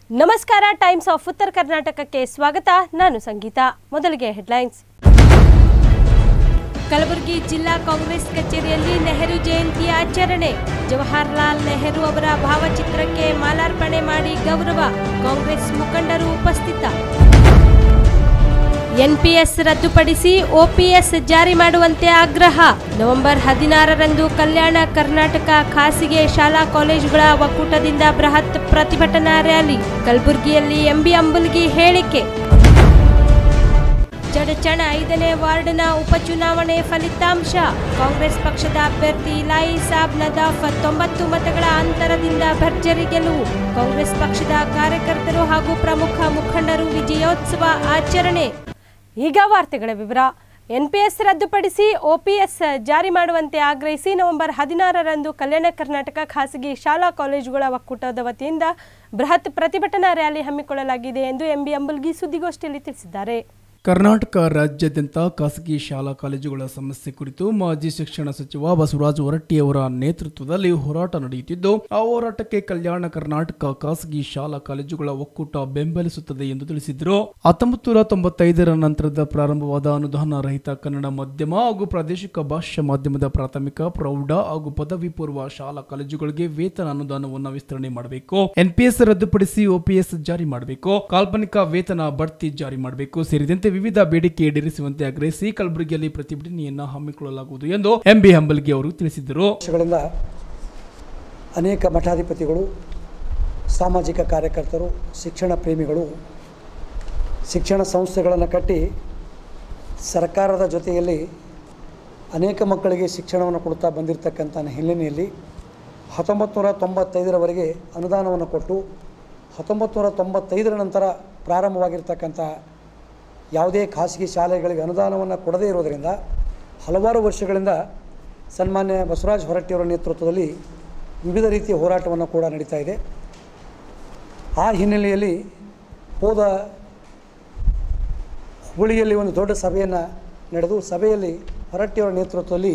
ನಮಸ್ಕಾರ times of ಉತ್ತರ ಕರ್ನಾಟಕಕ್ಕೆ ಸ್ವಾಗತ ನಾನು ಸಂಗೀತ ಮೊದಲಿಗೆ ಹೆಡ್ಲೈನ್ಸ್ ಕಲಬುರಗಿ ಜಿಲ್ಲಾ ಕಾಂಗ್ರೆಸ್ ಕಚೇರಿಯಲ್ಲಿ ನೆಹರು ಜಯಂತಿ ಆಚರಣೆ ಜವಾಹರ್ಲಾಲ್ ನೆಹರು ಅವರ ಭಾವಚಿತ್ರಕ್ಕೆ ಮಾಲಾರ್ಪಣೆ ಮಾಡಿ ಗೌರವ ಕಾಂಗ್ರೆಸ್ ಮುಖಂಡರು ಉಪಸ್ಥಿತ ಎನ್ಪಿಎಸ್ ರದ್ದುಪಡಿಸಿ ಓಪಿಎಸ್ ಜಾರಿ ಮಾಡುವಂತೆ ಆಗ್ರಹ ನವೆಂಬರ್ ಹದಿನಾರರಂದು ಕಲ್ಯಾಣ ಕರ್ನಾಟಕ ಖಾಸಗಿ ಶಾಲಾ ಕಾಲೇಜುಗಳ ಒಕ್ಕೂಟದಿಂದ ಬೃಹತ್ ಪ್ರತಿಭಟನಾ ರ್ಯಾಲಿ ಕಲಬುರಗಿಯಲ್ಲಿ ಎಂಬಿ ಅಂಬುಲ್ಗಿ ಹೇಳಿಕೆ ಜಡಚಣ ಐದನೇ ವಾರ್ಡ್ನ ಉಪಚುನಾವಣೆ ಫಲಿತಾಂಶ ಕಾಂಗ್ರೆಸ್ ಪಕ್ಷದ ಅಭ್ಯರ್ಥಿ ಇಲಾಯಿ ಸಾಬ್ ನದಾಫ್ ತೊಂಬತ್ತು ಮತಗಳ ಅಂತರದಿಂದ ಭರ್ಜರಿ ಗೆಲುವು ಕಾಂಗ್ರೆಸ್ ಪಕ್ಷದ ಕಾರ್ಯಕರ್ತರು ಹಾಗೂ ಪ್ರಮುಖ ಮುಖಂಡರು ವಿಜಯೋತ್ಸವ ಆಚರಣೆ ಈಗ ವಾರ್ತೆಗಳ ವಿವರ ಎನ್ಪಿಎಸ್ ರದ್ದುಪಡಿಸಿ ಓಪಿಎಸ್ ಜಾರಿ ಮಾಡುವಂತೆ ಆಗ್ರಹಿಸಿ ನವೆಂಬರ್ ಹದಿನಾರರಂದು ಕಲ್ಯಾಣ ಕರ್ನಾಟಕ ಖಾಸಗಿ ಶಾಲಾ ಕಾಲೇಜುಗಳ ಒಕ್ಕೂಟದ ವತಿಯಿಂದ ಬೃಹತ್ ಪ್ರತಿಭಟನಾ ರ್ಯಾಲಿ ಹಮ್ಮಿಕೊಳ್ಳಲಾಗಿದೆ ಎಂದು ಎಂಬಿ ಅಂಬುಲ್ಗಿ ಸುದ್ದಿಗೋಷ್ಠಿಯಲ್ಲಿ ತಿಳಿಸಿದ್ದಾರೆ ಕರ್ನಾಟಕ ರಾಜ್ಯಾದ್ಯಂತ ಖಾಸಗಿ ಶಾಲಾ ಕಾಲೇಜುಗಳ ಸಮಸ್ಯೆ ಕುರಿತು ಮಾಜಿ ಶಿಕ್ಷಣ ಸಚಿವ ಬಸವರಾಜ ಹೊರಟ್ಟಿಯವರ ನೇತೃತ್ವದಲ್ಲಿ ಹೋರಾಟ ನಡೆಯುತ್ತಿದ್ದು ಆ ಹೋರಾಟಕ್ಕೆ ಕಲ್ಯಾಣ ಕರ್ನಾಟಕ ಖಾಸಗಿ ಶಾಲಾ ಕಾಲೇಜುಗಳ ಒಕ್ಕೂಟ ಬೆಂಬಲಿಸುತ್ತದೆ ಎಂದು ತಿಳಿಸಿದರು ಹತ್ತೊಂಬತ್ತು ನೂರ ತೊಂಬತ್ತೈದರ ನಂತರದ ಪ್ರಾರಂಭವಾದ ಅನುದಾನ ರಹಿತ ಕನ್ನಡ ಮಾಧ್ಯಮ ಹಾಗೂ ಪ್ರಾದೇಶಿಕ ಭಾಷಾ ಮಾಧ್ಯಮದ ಪ್ರಾಥಮಿಕ ಪ್ರೌಢ ಹಾಗೂ ಪದವಿ ಪೂರ್ವ ಶಾಲಾ ಕಾಲೇಜುಗಳಿಗೆ ವೇತನ ಅನುದಾನವನ್ನು ವಿಸ್ತರಣೆ ಮಾಡಬೇಕು ಎನ್ಪಿಎಸ್ ರದ್ದುಪಡಿಸಿ ಓಪಿಎಸ್ ಜಾರಿ ಮಾಡಬೇಕು ಕಾಲ್ಪನಿಕ ವೇತನ ಬಡ್ತಿ ಜಾರಿ ಮಾಡಬೇಕು ಸೇರಿದಂತೆ ವಿವಿಧ ಬೇಡಿಕೆ ಈಡೇರಿಸುವಂತೆ ಆಗ್ರಹಿಸಿ ಕಲಬುರಗಿಯಲ್ಲಿ ಪ್ರತಿಭಟನೆಯನ್ನ ಹಮ್ಮಿಕೊಳ್ಳಲಾಗುವುದು ಎಂದು ಎಂಬಿ ಹಂಬಲ್ಗಿ ಅವರು ತಿಳಿಸಿದರು ವರ್ಷಗಳಿಂದ ಅನೇಕ ಮಠಾಧಿಪತಿಗಳು ಸಾಮಾಜಿಕ ಕಾರ್ಯಕರ್ತರು ಶಿಕ್ಷಣ ಪ್ರೇಮಿಗಳು ಶಿಕ್ಷಣ ಸಂಸ್ಥೆಗಳನ್ನು ಕಟ್ಟಿ ಸರ್ಕಾರದ ಜೊತೆಯಲ್ಲಿ ಅನೇಕ ಮಕ್ಕಳಿಗೆ ಶಿಕ್ಷಣವನ್ನು ಕೊಡ್ತಾ ಬಂದಿರತಕ್ಕಂಥ ಹಿನ್ನೆಲೆಯಲ್ಲಿ ಹತ್ತೊಂಬತ್ತು ನೂರ ತೊಂಬತ್ತೈದರವರೆಗೆ ಅನುದಾನವನ್ನು ಕೊಟ್ಟು ಹತ್ತೊಂಬತ್ತು ನೂರ ತೊಂಬತ್ತೈದರ ನಂತರ ಪ್ರಾರಂಭವಾಗಿರ್ತಕ್ಕಂಥ ಯಾವುದೇ ಖಾಸಗಿ ಶಾಲೆಗಳಿಗೆ ಅನುದಾನವನ್ನು ಕೊಡದೇ ಇರೋದರಿಂದ ಹಲವಾರು ವರ್ಷಗಳಿಂದ ಸನ್ಮಾನ್ಯ ಬಸವರಾಜ ಹೊರಟ್ಟಿಯವರ ನೇತೃತ್ವದಲ್ಲಿ ವಿವಿಧ ರೀತಿಯ ಹೋರಾಟವನ್ನು ಕೂಡ ನಡೀತಾ ಇದೆ ಆ ಹಿನ್ನೆಲೆಯಲ್ಲಿ ಹೋದ ಹುಳಿಯಲ್ಲಿ ಒಂದು ದೊಡ್ಡ ಸಭೆಯನ್ನು ನಡೆದು ಸಭೆಯಲ್ಲಿ ಹೊರಟ್ಟಿಯವರ ನೇತೃತ್ವದಲ್ಲಿ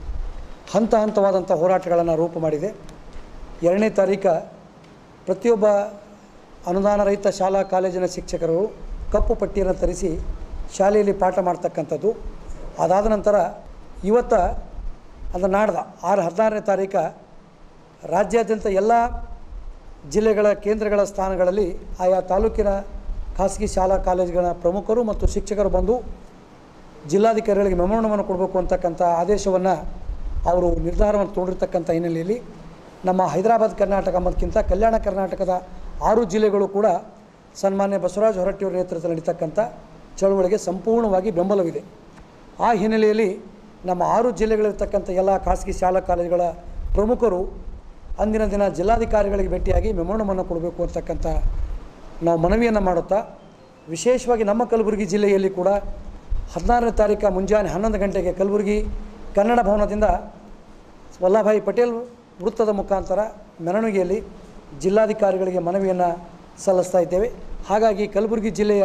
ಹಂತ ಹಂತವಾದಂಥ ಹೋರಾಟಗಳನ್ನು ರೂಪು ಮಾಡಿದೆ ಎರಡನೇ ತಾರೀಕ ಪ್ರತಿಯೊಬ್ಬ ಅನುದಾನ ರಹಿತ ಶಾಲಾ ಕಾಲೇಜಿನ ಶಿಕ್ಷಕರು ಕಪ್ಪು ಪಟ್ಟಿಯನ್ನು ತರಿಸಿ ಶಾಲೆಯಲ್ಲಿ ಪಾಠ ಮಾಡ್ತಕ್ಕಂಥದ್ದು ಅದಾದ ನಂತರ ಇವತ್ತ ಅದು ನಾಡ್ದ ಆರು ಹದಿನಾರನೇ ತಾರೀಕ ರಾಜ್ಯಾದ್ಯಂತ ಎಲ್ಲ ಜಿಲ್ಲೆಗಳ ಕೇಂದ್ರಗಳ ಸ್ಥಾನಗಳಲ್ಲಿ ಆಯಾ ತಾಲೂಕಿನ ಖಾಸಗಿ ಶಾಲಾ ಕಾಲೇಜುಗಳ ಪ್ರಮುಖರು ಮತ್ತು ಶಿಕ್ಷಕರು ಬಂದು ಜಿಲ್ಲಾಧಿಕಾರಿಗಳಿಗೆ ಮೆಮೊರಂಡಮನ್ನು ಕೊಡಬೇಕು ಅಂತಕ್ಕಂಥ ಆದೇಶವನ್ನು ಅವರು ನಿರ್ಧಾರವನ್ನು ತೊಗೊಂಡಿರ್ತಕ್ಕಂಥ ಹಿನ್ನೆಲೆಯಲ್ಲಿ ನಮ್ಮ ಹೈದರಾಬಾದ್ ಕರ್ನಾಟಕ ಅನ್ನೋದಕ್ಕಿಂತ ಕಲ್ಯಾಣ ಕರ್ನಾಟಕದ ಆರು ಜಿಲ್ಲೆಗಳು ಕೂಡ ಸನ್ಮಾನ್ಯ ಬಸವರಾಜ ಹೊರಟ್ಟಿಯವರ ನೇತೃತ್ವದಲ್ಲಿ ನಡೀತಕ್ಕಂಥ ಚಳುವಳಿಗೆ ಸಂಪೂರ್ಣವಾಗಿ ಬೆಂಬಲವಿದೆ ಆ ಹಿನ್ನೆಲೆಯಲ್ಲಿ ನಮ್ಮ ಆರು ಜಿಲ್ಲೆಗಳಿರ್ತಕ್ಕಂಥ ಎಲ್ಲ ಖಾಸಗಿ ಶಾಲಾ ಕಾಲೇಜುಗಳ ಪ್ರಮುಖರು ಅಂದಿನ ದಿನ ಜಿಲ್ಲಾಧಿಕಾರಿಗಳಿಗೆ ಭೇಟಿಯಾಗಿ ಮೆಮೊರಂಡಮನ್ನು ಕೊಡಬೇಕು ಅಂತಕ್ಕಂಥ ನಾವು ಮನವಿಯನ್ನು ಮಾಡುತ್ತಾ ವಿಶೇಷವಾಗಿ ನಮ್ಮ ಕಲಬುರಗಿ ಜಿಲ್ಲೆಯಲ್ಲಿ ಕೂಡ ಹದಿನಾರನೇ ತಾರೀಕು ಮುಂಜಾನೆ ಹನ್ನೊಂದು ಗಂಟೆಗೆ ಕಲಬುರಗಿ ಕನ್ನಡ ಭವನದಿಂದ ವಲ್ಲಭಾಯಿ ಪಟೇಲ್ ವೃತ್ತದ ಮುಖಾಂತರ ಮೆರವಣಿಗೆಯಲ್ಲಿ ಜಿಲ್ಲಾಧಿಕಾರಿಗಳಿಗೆ ಮನವಿಯನ್ನು ಸಲ್ಲಿಸ್ತಾ ಇದ್ದೇವೆ ಹಾಗಾಗಿ ಕಲಬುರಗಿ ಜಿಲ್ಲೆಯ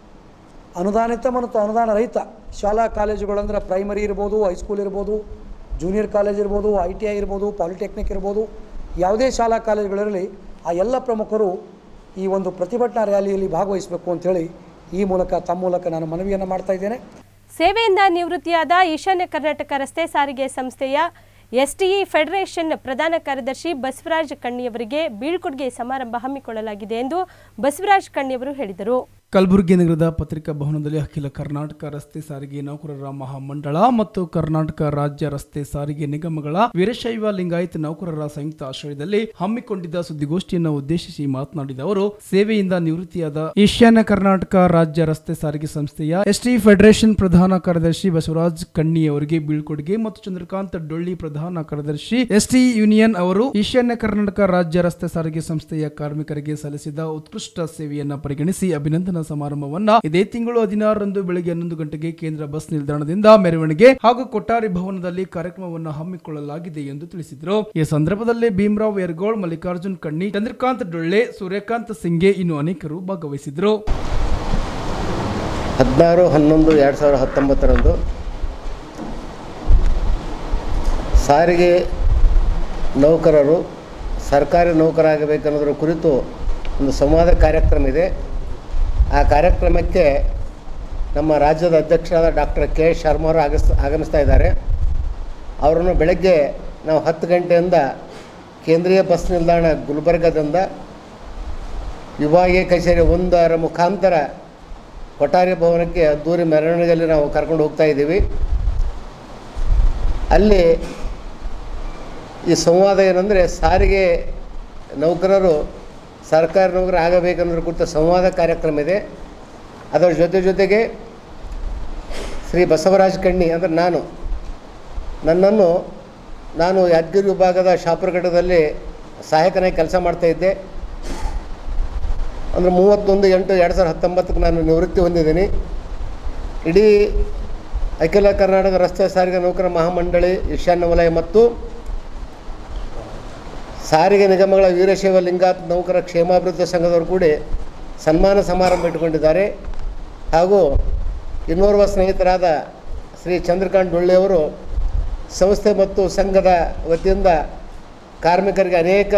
ಅನುದಾನಿತ ಮತ್ತು ಅನುದಾನ ರಹಿತ ಶಾಲಾ ಕಾಲೇಜುಗಳಂದ್ರೆ ಪ್ರೈಮರಿ ಇರ್ಬೋದು ಹೈಸ್ಕೂಲ್ ಇರ್ಬೋದು ಜೂನಿಯರ್ ಕಾಲೇಜ್ ಇರ್ಬೋದು ಐ ಟಿ ಐ ಇರ್ಬೋದು ಪಾಲಿಟೆಕ್ನಿಕ್ ಇರ್ಬೋದು ಯಾವುದೇ ಶಾಲಾ ಕಾಲೇಜುಗಳಿರಲಿ ಆ ಎಲ್ಲ ಪ್ರಮುಖರು ಈ ಒಂದು ಪ್ರತಿಭಟನಾ ರ್ಯಾಲಿಯಲ್ಲಿ ಭಾಗವಹಿಸಬೇಕು ಅಂಥೇಳಿ ಈ ಮೂಲಕ ತಮ್ಮ ಮೂಲಕ ನಾನು ಮನವಿಯನ್ನು ಮಾಡ್ತಾ ಇದ್ದೇನೆ ಸೇವೆಯಿಂದ ನಿವೃತ್ತಿಯಾದ ಈಶಾನ್ಯ ಕರ್ನಾಟಕ ರಸ್ತೆ ಸಾರಿಗೆ ಸಂಸ್ಥೆಯ ಎಸ್ಟಿಇ ಫೆಡರೇಷನ್ ಪ್ರಧಾನ ಕಾರ್ಯದರ್ಶಿ ಬಸವರಾಜ್ ಕಣ್ಣಿಯವರಿಗೆ ಬೀಳ್ಕೊಡುಗೆ ಸಮಾರಂಭ ಹಮ್ಮಿಕೊಳ್ಳಲಾಗಿದೆ ಎಂದು ಬಸವರಾಜ್ ಕಣ್ಣಿಯವರು ಹೇಳಿದರು ಕಲಬುರಗಿ ನಗರದ ಪತ್ರಿಕಾ ಭವನದಲ್ಲಿ ಅಖಿಲ ಕರ್ನಾಟಕ ರಸ್ತೆ ಸಾರಿಗೆ ನೌಕರರ ಮಹಾಮಂಡಳ ಮತ್ತು ಕರ್ನಾಟಕ ರಾಜ್ಯ ರಸ್ತೆ ಸಾರಿಗೆ ನಿಗಮಗಳ ವೀರಶೈವ ಲಿಂಗಾಯತ್ ನೌಕರರ ಸಂಯುಕ್ತ ಆಶ್ರಯದಲ್ಲಿ ಹಮ್ಮಿಕೊಂಡಿದ್ದ ಸುದ್ದಿಗೋಷ್ಠಿಯನ್ನು ಉದ್ದೇಶಿಸಿ ಮಾತನಾಡಿದ ಅವರು ಸೇವೆಯಿಂದ ನಿವೃತ್ತಿಯಾದ ಈಶಾನ್ಯ ಕರ್ನಾಟಕ ರಾಜ್ಯ ರಸ್ತೆ ಸಾರಿಗೆ ಸಂಸ್ಥೆಯ ಎಸ್ಟಿ ಫೆಡರೇಷನ್ ಪ್ರಧಾನ ಕಾರ್ಯದರ್ಶಿ ಬಸವರಾಜ್ ಕಣ್ಣಿ ಅವರಿಗೆ ಬೀಳ್ಕೊಡುಗೆ ಮತ್ತು ಚಂದ್ರಕಾಂತ್ ಡೊಳ್ಳಿ ಪ್ರಧಾನ ಕಾರ್ಯದರ್ಶಿ ಎಸ್ಟಿ ಯೂನಿಯನ್ ಅವರು ಈಶಾನ್ಯ ಕರ್ನಾಟಕ ರಾಜ್ಯ ರಸ್ತೆ ಸಾರಿಗೆ ಸಂಸ್ಥೆಯ ಕಾರ್ಮಿಕರಿಗೆ ಸಲ್ಲಿಸಿದ ಉತ್ಕೃಷ್ಟ ಸೇವೆಯನ್ನ ಪರಿಗಣಿಸಿ ಅಭಿನಂದನಾ ಸಮಾರಂಭವನ್ನ ಇದೇ ತಿಂಗಳು ಹದಿನಾರರಂದು ಬೆಳಗ್ಗೆ ಹನ್ನೊಂದು ಗಂಟೆಗೆ ಕೇಂದ್ರ ಬಸ್ ನಿಲ್ದಾಣದಿಂದ ಮೆರವಣಿಗೆ ಹಾಗೂ ಕೊಟ್ಟಾರಿ ಭವನದಲ್ಲಿ ಕಾರ್ಯಕ್ರಮವನ್ನು ಹಮ್ಮಿಕೊಳ್ಳಲಾಗಿದೆ ಎಂದು ತಿಳಿಸಿದರು ಈ ಸಂದರ್ಭದಲ್ಲಿ ಭೀಮರಾವ್ ಯರ್ಗೋಳ್ ಮಲ್ಲಿಕಾರ್ಜುನ್ ಕಣ್ಣಿ ಚಂದ್ರಕಾಂತ್ ಡೊಳ್ಳೆ ಸೂರ್ಯಕಾಂತ್ ಸಿಂಗೆ ಇನ್ನು ಅನೇಕರು ಭಾಗವಹಿಸಿದರು ಹದಿನಾರು ಹನ್ನೊಂದು ಎರಡು ಸಾವಿರದ ಹತ್ತೊಂಬತ್ತರಂದು ಸಾರಿಗೆ ನೌಕರರು ಸರ್ಕಾರಿ ನೌಕರಾಗಬೇಕನ್ನೋದ್ರ ಕುರಿತು ಒಂದು ಸಂವಾದ ಕಾರ್ಯಕ್ರಮ ಇದೆ ಆ ಕಾರ್ಯಕ್ರಮಕ್ಕೆ ನಮ್ಮ ರಾಜ್ಯದ ಅಧ್ಯಕ್ಷರಾದ ಡಾಕ್ಟರ್ ಕೆ ಎಸ್ ಶರ್ಮಾ ಅವರು ಆಗಸ್ ಆಗಮಿಸ್ತಾ ಇದ್ದಾರೆ ಅವರನ್ನು ಬೆಳಗ್ಗೆ ನಾವು ಹತ್ತು ಗಂಟೆಯಿಂದ ಕೇಂದ್ರೀಯ ಬಸ್ ನಿಲ್ದಾಣ ಗುಲ್ಬರ್ಗದಿಂದ ವಿಭಾಗೀಯ ಕಚೇರಿ ಒಂದರ ಮುಖಾಂತರ ಕೊಠಾರಿ ಭವನಕ್ಕೆ ಅದ್ದೂರಿ ಮೆರವಣಿಗೆಯಲ್ಲಿ ನಾವು ಕರ್ಕೊಂಡು ಹೋಗ್ತಾ ಇದ್ದೀವಿ ಅಲ್ಲಿ ಈ ಸಂವಾದ ಏನಂದರೆ ಸಾರಿಗೆ ನೌಕರರು ಸರ್ಕಾರಿ ನೌಕರ ಆಗಬೇಕನ್ನೋದ್ರ ಕುರಿತ ಸಂವಾದ ಕಾರ್ಯಕ್ರಮ ಇದೆ ಅದರ ಜೊತೆ ಜೊತೆಗೆ ಶ್ರೀ ಬಸವರಾಜ ಕಣ್ಣಿ ಅಂದರೆ ನಾನು ನನ್ನನ್ನು ನಾನು ಯಾದಗಿರಿ ವಿಭಾಗದ ಶಾಪುರ ಘಟ್ಟದಲ್ಲಿ ಸಹಾಯಕನಾಗಿ ಕೆಲಸ ಮಾಡ್ತಾಯಿದ್ದೆ ಅಂದರೆ ಮೂವತ್ತೊಂದು ಎಂಟು ಎರಡು ಸಾವಿರದ ಹತ್ತೊಂಬತ್ತಕ್ಕೆ ನಾನು ನಿವೃತ್ತಿ ಹೊಂದಿದ್ದೀನಿ ಇಡೀ ಅಖಿಲ ಕರ್ನಾಟಕ ರಸ್ತೆ ಸಾರಿಗೆ ನೌಕರ ಮಹಾಮಂಡಳಿ ಈಶಾನ್ಯ ವಲಯ ಮತ್ತು ಸಾರಿಗೆ ನಿಗಮಗಳ ವೀರಶೈವ ಲಿಂಗಾಯತ ನೌಕರ ಕ್ಷೇಮಾಭಿವೃದ್ಧಿ ಸಂಘದವರು ಕೂಡಿ ಸನ್ಮಾನ ಸಮಾರಂಭ ಇಟ್ಟುಕೊಂಡಿದ್ದಾರೆ ಹಾಗೂ ಇನ್ನೋರ್ವ ಸ್ನೇಹಿತರಾದ ಶ್ರೀ ಚಂದ್ರಕಾಂತ್ ಡೊಳ್ಳೆಯವರು ಸಂಸ್ಥೆ ಮತ್ತು ಸಂಘದ ವತಿಯಿಂದ ಕಾರ್ಮಿಕರಿಗೆ ಅನೇಕ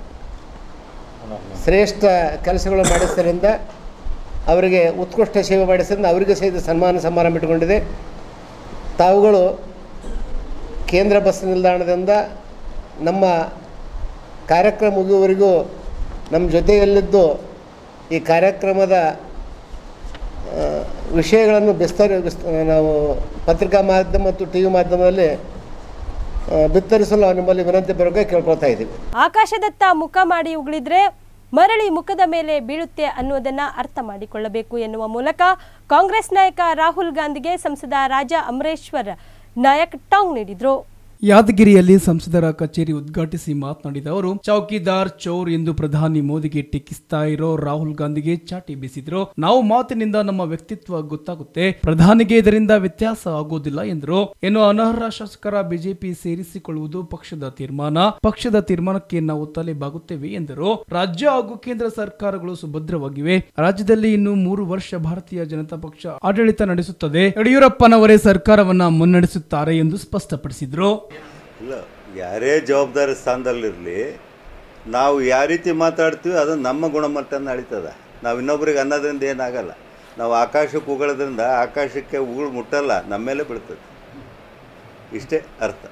ಶ್ರೇಷ್ಠ ಕೆಲಸಗಳು ಮಾಡಿದ್ದರಿಂದ ಅವರಿಗೆ ಉತ್ಕೃಷ್ಟ ಸೇವೆ ಮಾಡಿದ್ದರಿಂದ ಅವರಿಗೆ ಸಹಿತ ಸನ್ಮಾನ ಸಮಾರಂಭ ಇಟ್ಟುಕೊಂಡಿದೆ ತಾವುಗಳು ಕೇಂದ್ರ ಬಸ್ ನಿಲ್ದಾಣದಿಂದ ನಮ್ಮ ಕಾರ್ಯಕ್ರಮ ಮುಗಿಯುವವರೆಗೂ ನಮ್ಮ ಜೊತೆಯಲ್ಲಿದ್ದು ಈ ಕಾರ್ಯಕ್ರಮದ ಆ, ವಿಷಯಗಳನ್ನು ಬಿಸ್ತರಿ ಬಿಸ್ ನಾವು ಪತ್ರಿಕಾ ಮಾಧ್ಯಮ ಮತ್ತು ಟಿ ವಿ ಮಾಧ್ಯಮದಲ್ಲಿ ಆ, ಬಿತ್ತರಿಸಲು ನಿಮ್ಮಲ್ಲಿ ವಿನಂತಿ ಬರೋಕೆ ಕೇಳ್ಕೊಳ್ತಾ ಇದ್ದೀವಿ ಆಕಾಶದತ್ತ ಮುಖ ಮಾಡಿ ಉಗುಳಿದ್ರೆ ಮರಳಿ ಮುಖದ ಮೇಲೆ ಬೀಳುತ್ತೆ ಅನ್ನುವುದನ್ನ ಅರ್ಥ ಮಾಡಿಕೊಳ್ಳಬೇಕು ಎನ್ನುವ ಮೂಲಕ ಕಾಂಗ್ರೆಸ್ ನಾಯಕ ರಾಹುಲ್ ಗಾಂಧಿಗೆ ಸಂಸದ ರಾಜಾ ಅಮರೇಶ್ವರ್ ನಾಯಕ್ ಟಾಂಗ್ ನೀಡಿದ್ರು ಯಾದಗಿರಿಯಲ್ಲಿ ಸಂಸದರ ಕಚೇರಿ ಉದ್ಘಾಟಿಸಿ ಮಾತನಾಡಿದ ಅವರು ಚೌಕಿದಾರ್ ಚೋರ್ ಎಂದು ಪ್ರಧಾನಿ ಮೋದಿಗೆ ಟೀಕಿಸ್ತಾ ಇರೋ ರಾಹುಲ್ ಗಾಂಧಿಗೆ ಚಾಟಿ ಬೀಸಿದ್ರು ನಾವು ಮಾತಿನಿಂದ ನಮ್ಮ ವ್ಯಕ್ತಿತ್ವ ಗೊತ್ತಾಗುತ್ತೆ ಪ್ರಧಾನಿಗೆ ಇದರಿಂದ ವ್ಯತ್ಯಾಸ ಆಗೋದಿಲ್ಲ ಎಂದರು ಇನ್ನು ಅನರ್ಹ ಶಾಸಕರ ಬಿಜೆಪಿ ಸೇರಿಸಿಕೊಳ್ಳುವುದು ಪಕ್ಷದ ತೀರ್ಮಾನ ಪಕ್ಷದ ತೀರ್ಮಾನಕ್ಕೆ ನಾವು ತಲೆ ಬಾಗುತ್ತೇವೆ ಎಂದರು ರಾಜ್ಯ ಹಾಗೂ ಕೇಂದ್ರ ಸರ್ಕಾರಗಳು ಸುಭದ್ರವಾಗಿವೆ ರಾಜ್ಯದಲ್ಲಿ ಇನ್ನು ಮೂರು ವರ್ಷ ಭಾರತೀಯ ಜನತಾ ಪಕ್ಷ ಆಡಳಿತ ನಡೆಸುತ್ತದೆ ಯಡಿಯೂರಪ್ಪನವರೇ ಸರ್ಕಾರವನ್ನ ಮುನ್ನಡೆಸುತ್ತಾರೆ ಎಂದು ಸ್ಪಷ್ಟಪಡಿಸಿದ್ರು ಇಲ್ಲ ಯಾರೇ ಜವಾಬ್ದಾರಿ ಸ್ಥಾನದಲ್ಲಿರಲಿ ನಾವು ಯಾವ ರೀತಿ ಮಾತಾಡ್ತೀವಿ ಅದು ನಮ್ಮ ಗುಣಮಟ್ಟನ ನಡೀತದ ನಾವು ಇನ್ನೊಬ್ರಿಗೆ ಅನ್ನೋದ್ರಿಂದ ಏನಾಗಲ್ಲ ನಾವು ಆಕಾಶಕ್ಕೆ ಉಗಳೋದ್ರಿಂದ ಆಕಾಶಕ್ಕೆ ಉಗುಳು ಮುಟ್ಟಲ್ಲ ನಮ್ಮ ಮೇಲೆ ಬೀಳ್ತದೆ ಇಷ್ಟೇ ಅರ್ಥ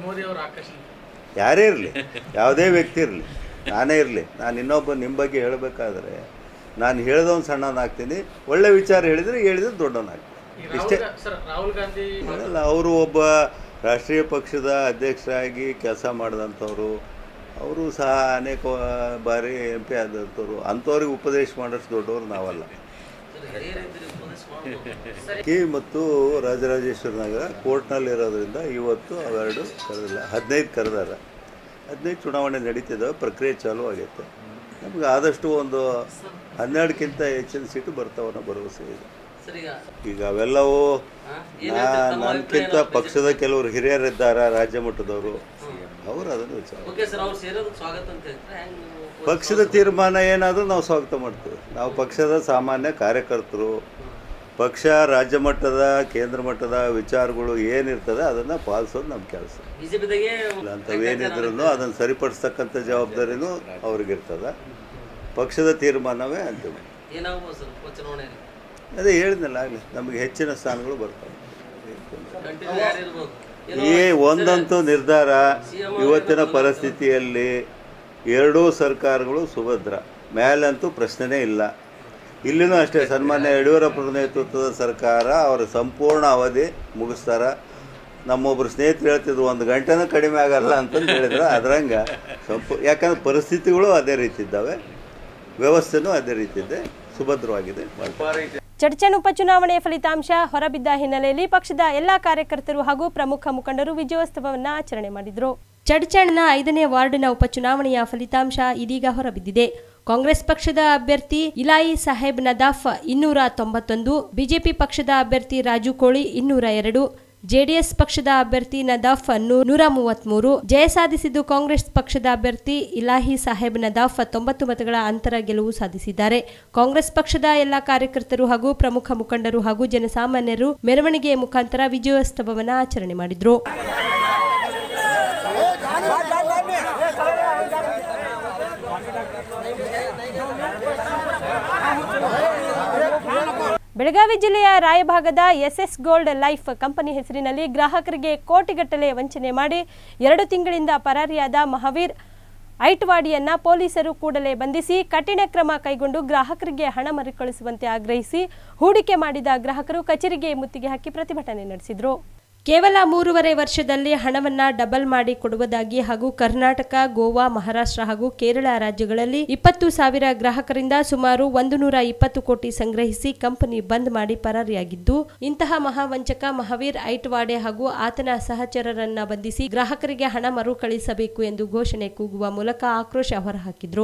ಯಾರೇ ಇರಲಿ ಯಾವುದೇ ವ್ಯಕ್ತಿ ಇರಲಿ ನಾನೇ ಇರಲಿ ನಾನು ಇನ್ನೊಬ್ಬ ನಿಮ್ಮ ಬಗ್ಗೆ ಹೇಳಬೇಕಾದ್ರೆ ನಾನು ಹೇಳ್ದವನು ಸಣ್ಣವನಾಗ್ತೀನಿ ಒಳ್ಳೆ ವಿಚಾರ ಹೇಳಿದರೆ ಹೇಳಿದ್ರೆ ದೊಡ್ಡವನಾಗ್ತೀನಿ ಇಷ್ಟೇ ಅಲ್ಲ ಅವರು ಒಬ್ಬ ರಾಷ್ಟ್ರೀಯ ಪಕ್ಷದ ಅಧ್ಯಕ್ಷರಾಗಿ ಕೆಲಸ ಮಾಡಿದಂಥವ್ರು ಅವರು ಸಹ ಅನೇಕ ಬಾರಿ ಎಂ ಪಿ ಆದಂಥವ್ರು ಅಂಥವ್ರಿಗೆ ಉಪದೇಶ ಮಾಡೋಷ್ಟು ದೊಡ್ಡವರು ನಾವಲ್ಲ ಕಿ ಮತ್ತು ರಾಜರಾಜೇಶ್ವರ ನಗರ ಕೋರ್ಟ್ನಲ್ಲಿ ಇರೋದ್ರಿಂದ ಇವತ್ತು ಅವೆರಡು ಕರೆದಿಲ್ಲ ಹದಿನೈದು ಕರೆದಾರ ಹದಿನೈದು ಚುನಾವಣೆ ನಡೀತಿದ್ದಾವೆ ಪ್ರಕ್ರಿಯೆ ಚಾಲೂ ಆಗೈತೆ ನಮ್ಗೆ ಆದಷ್ಟು ಒಂದು ಹನ್ನೆರಡಕ್ಕಿಂತ ಹೆಚ್ಚಿನ ಸೀಟು ಬರ್ತಾವನ್ನೋ ಭರವಸೆ ಇದೆ ಈಗ ಅವೆಲ್ಲವೂ ನಾ- ನನ್ಕಿಂತ ಪಕ್ಷದ ಕೆಲವರು ಹಿರಿಯರಿದ್ದಾರೆ ರಾಜ್ಯ ಮಟ್ಟದವರು ಅವರು ಅದನ್ನು ವಿಚಾರ ಓಕೆ ಸರ್ ಅವ್ರು ಸೇರೋದು ಸ್ವಾಗತ ಅಂತ ಹೇಳ್ತಾರೆ ಹೆಂಗ್ ನೀವು ಪಕ್ಷದ ತೀರ್ಮಾನ ಏನಾದರೂ ನಾವು ಸ್ವಾಗತ ಮಾಡ್ತೀವಿ ನಾವು ಪಕ್ಷದ ಸಾಮಾನ್ಯ ಕಾರ್ಯಕರ್ತರು ಪಕ್ಷ ರಾಜ್ಯ ಮಟ್ಟದ ಕೇಂದ್ರ ಮಟ್ಟದ ವಿಚಾರಗಳು ಏನಿರ್ತದೆ ಅದನ್ನು ಪಾಲಿಸೋದು ನಮ್ಮ ಕೆಲಸ ಬಿಜೆಪಿದಾಗೆ ಅಂಥವೇನಿದ್ರು ಅದನ್ನು ಸರಿಪಡಿಸ್ತಕ್ಕಂಥ ಜವಾಬ್ದಾರಿನೂ ಅವ್ರಿಗಿರ್ತದೆ ಪಕ್ಷದ ತೀರ್ಮಾನವೇ ಅಂತಿಮ ಏನಾಗ್ಬೋದು ಸರ್ ಉಪಚುನಾವಣೆಯಲ್ಲಿ ಅದೇ ಹೇಳಿದ್ನಲ್ಲ ಆಗಲಿ ನಮಗೆ ಹೆಚ್ಚಿನ ಸ್ಥಾನಗಳು ಬರ್ತವೆ ಕಂಟಿನ್ಯೂ ಯಾರು ಇರ್ಬೋದು ಏನೋ ಈ ಒಂದಂತೂ ನಿರ್ಧಾರ ಇವತ್ತಿನ ಪರಿಸ್ಥಿತಿಯಲ್ಲಿ ಎರಡೂ ಸರ್ಕಾರಗಳು ಸುಭದ್ರ ಮೇಲಂತೂ ಪ್ರಶ್ನೆನೇ ಇಲ್ಲ ಇಲ್ಲಿನೂ ಅಷ್ಟೇ ಸನ್ಮಾನ್ಯ ಯಡಿಯೂರಪ್ಪರ ನೇತೃತ್ವದ ಸರ್ಕಾರ ಅವರ ಸಂಪೂರ್ಣ ಅವಧಿ ಮುಗಿಸ್ತಾರ ನಮ್ಮೊಬ್ಬರು ಸ್ನೇಹಿತರು ಹೇಳ್ತಿದ್ರು ಒಂದು ಗಂಟೆನೂ ಕಡಿಮೆ ಆಗಲ್ಲ ಅಂತಂದು ಹೇಳಿದ್ರು ಅದ್ರಂಗೆ ಸಂಪೂ ಯಾಕಂದ್ರೆ ಪರಿಸ್ಥಿತಿಗಳು ಅದೇ ರೀತಿ ಇದ್ದಾವೆ ವ್ಯವಸ್ಥೆನೂ ಅದೇ ರೀತಿ ಇದೆ ಸುಭದ್ರವಾಗಿದೆ ಮಾಡ್ತಾರೆ ಚಡ್ಚನ್ ಉಪಚುನಾವಣೆಯ ಫಲಿತಾಂಶ ಹೊರಬಿದ್ದ ಹಿನ್ನೆಲೆಯಲ್ಲಿ ಪಕ್ಷದ ಎಲ್ಲಾ ಕಾರ್ಯಕರ್ತರು ಹಾಗೂ ಪ್ರಮುಖ ಮುಖಂಡರು ವಿಜಯೋತ್ಸವವನ್ನು ಆಚರಣೆ ಮಾಡಿದರು ಚಡ್ಚಣ್ನ ಐದನೇ ವಾರ್ಡ್ನ ಉಪಚುನಾವಣೆಯ ಫಲಿತಾಂಶ ಇದೀಗ ಹೊರಬಿದ್ದಿದೆ ಕಾಂಗ್ರೆಸ್ ಪಕ್ಷದ ಅಭ್ಯರ್ಥಿ ಇಲಾಯಿ ಸಾಹೇಬ್ ನದಾಫ್ ಇನ್ನೂರ ತೊಂಬತ್ತೊಂದು ಬಿಜೆಪಿ ಪಕ್ಷದ ಅಭ್ಯರ್ಥಿ ರಾಜು ಕೋಳಿ ಇನ್ನೂರ ಎರಡು ಜೆಡಿಎಸ್ ಪಕ್ಷದ ಅಭ್ಯರ್ಥಿ ನದಾಫ್ ನೂ- ನೂರ ಮೂವತ್ಮೂರು ಜಯ ಸಾಧಿಸಿದ್ದು ಕಾಂಗ್ರೆಸ್ ಪಕ್ಷದ ಅಭ್ಯರ್ಥಿ ಇಲಾಹಿ ಸಾಹೇಬ್ ನದಾಫ್ ತೊಂಬತ್ತು ಮತಗಳ ಅಂತರ ಗೆಲುವು ಸಾಧಿಸಿದ್ದಾರೆ ಕಾಂಗ್ರೆಸ್ ಪಕ್ಷದ ಎಲ್ಲ ಕಾರ್ಯಕರ್ತರು ಹಾಗೂ ಪ್ರಮುಖ ಮುಖಂಡರು ಹಾಗೂ ಜನಸಾಮಾನ್ಯರು ಮೆರವಣಿಗೆಯ ಮುಖಾಂತರ ವಿಜಯೋತ್ಸವವನ್ನು ಆಚರಣೆ ಮಾಡಿದ್ರು ಬೆಳಗಾವಿ ಜಿಲ್ಲೆಯ ರಾಯಭಾಗದ ಎಸ್ಎಸ್ ಗೋಲ್ಡ್ ಲೈಫ್ ಕಂಪನಿ ಹೆಸರಿನಲ್ಲಿ ಗ್ರಾಹಕರಿಗೆ ಕೋಟಿಗಟ್ಟಲೆ ವಂಚನೆ ಮಾಡಿ ಎರಡು ತಿಂಗಳಿಂದ ಪರಾರಿಯಾದ ಮಹಾವೀರ್ ಐಟ್ವಾಡಿಯನ್ನ ಪೊಲೀಸರು ಕೂಡಲೇ ಬಂಧಿಸಿ ಕಠಿಣ ಕ್ರಮ ಕೈಗೊಂಡು ಗ್ರಾಹಕರಿಗೆ ಹಣ ಮರುಕಳಿಸುವಂತೆ ಆಗ್ರಹಿಸಿ ಹೂಡಿಕೆ ಮಾಡಿದ ಗ್ರಾಹಕರು ಕಚೇರಿಗೆ ಮುತ್ತಿಗೆ ಹಾಕಿ ಪ್ರತಿಭಟನೆ ನಡೆಸಿದರು ಕೇವಲ ಮೂರುವರೆ ವರ್ಷದಲ್ಲಿ ಹಣವನ್ನ ಡಬಲ್ ಮಾಡಿ ಕೊಡುವುದಾಗಿ ಹಾಗೂ ಕರ್ನಾಟಕ ಗೋವಾ ಮಹಾರಾಷ್ಟ್ರ ಹಾಗೂ ಕೇರಳ ರಾಜ್ಯಗಳಲ್ಲಿ ಇಪ್ಪತ್ತು ಸಾವಿರ ಗ್ರಾಹಕರಿಂದ ಸುಮಾರು ಒಂದು ನೂರ ಇಪ್ಪತ್ತು ಕೋಟಿ ಸಂಗ್ರಹಿಸಿ ಕಂಪನಿ ಬಂದ್ ಮಾಡಿ ಪರಾರಿಯಾಗಿದ್ದು ಇಂತಹ ಮಹಾವಂಚಕ ಮಹಾವೀರ್ ಐಟ್ವಾಡೆ ಹಾಗೂ ಆತನ ಸಹಚರರನ್ನ ಬಂಧಿಸಿ ಗ್ರಾಹಕರಿಗೆ ಹಣ ಮರುಕಳಿಸಬೇಕು ಎಂದು ಘೋಷಣೆ ಕೂಗುವ ಮೂಲಕ ಆಕ್ರೋಶ ಹೊರಹಾಕಿದ್ರು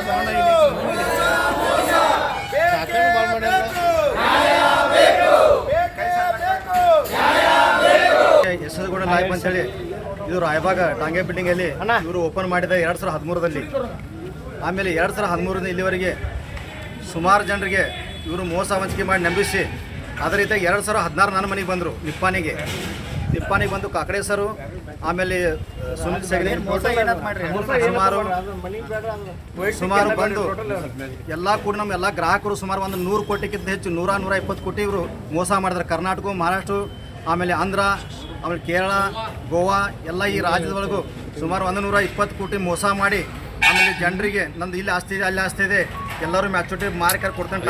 ಯಶಸ್ಗೌಡ ಲೈಫ್ ಅಂತೇಳಿ ಇದು ರಾಯಬಾಗ ಟಾಂಗೆ ಬಿಲ್ಡಿಂಗಲ್ಲಿ ಇವರು ಓಪನ್ ಮಾಡಿದ ಎರಡು ಸಾವಿರದ ಹದಿಮೂರರಲ್ಲಿ ಆಮೇಲೆ ಎರಡು ಸಾವಿರದ ಹದಿಮೂರರಿಂದ ಇಲ್ಲಿವರೆಗೆ ಸುಮಾರು ಜನರಿಗೆ ಇವರು ಮೋಸ ವಂಚಿಕೆ ಮಾಡಿ ನಂಬಿಸಿ ಅದೇ ರೀತಿ ಎರಡು ಸಾವಿರದ ಹದಿನಾರು ನನ್ನ ಮನೆಗೆ ಬಂದರು ನಿಪ್ಪಾನಿಗೆ ನಿಪ್ಪಾನಿಗೆ ಬಂದು ಕಾಕಡೆ ಸರು ಆಮೇಲೆ ಆ, ಸುನಿಲ್ ಸೆಗಡಿ ಸುಮಾರು ಸುಮಾರು ಬಂದು ಎಲ್ಲ ಕೂಡ ನಮ್ಮ ಎಲ್ಲ ಗ್ರಾಹಕರು ಸುಮಾರು ಒಂದು ನೂರು ಕೋಟಿಗಿಂತ ಹೆಚ್ಚು ನೂರ ನೂರ ಇಪ್ಪತ್ತು ಕೋಟಿ ಇವರು ಮೋಸ ಮಾಡಿದ್ರು ಕರ್ನಾಟಕ ಮಹಾರಾಷ್ಟ್ರ ಆಮೇಲೆ ಆಂಧ್ರ ಆಮೇಲೆ ಕೇರಳ ಗೋವಾ ಎಲ್ಲ ಈ ರಾಜ್ಯದೊಳಗೂ ಸುಮಾರು ಒಂದು ನೂರ ಇಪ್ಪತ್ತು ಕೋಟಿ ಮೋಸ ಮಾಡಿ ಆಮೇಲೆ ಜನರಿಗೆ ನಂದು ಇಲ್ಲಿ ಆಸ್ತಿ ಇದೆ ಅಲ್ಲಿ ಆಸ್ತಿ ಇದೆ ಎಲ್ಲರೂ ಮ್ಯಾಚುರಿಟಿ ಮಾರ್ಕರ್ ಕೊಡ್ತಾನೆ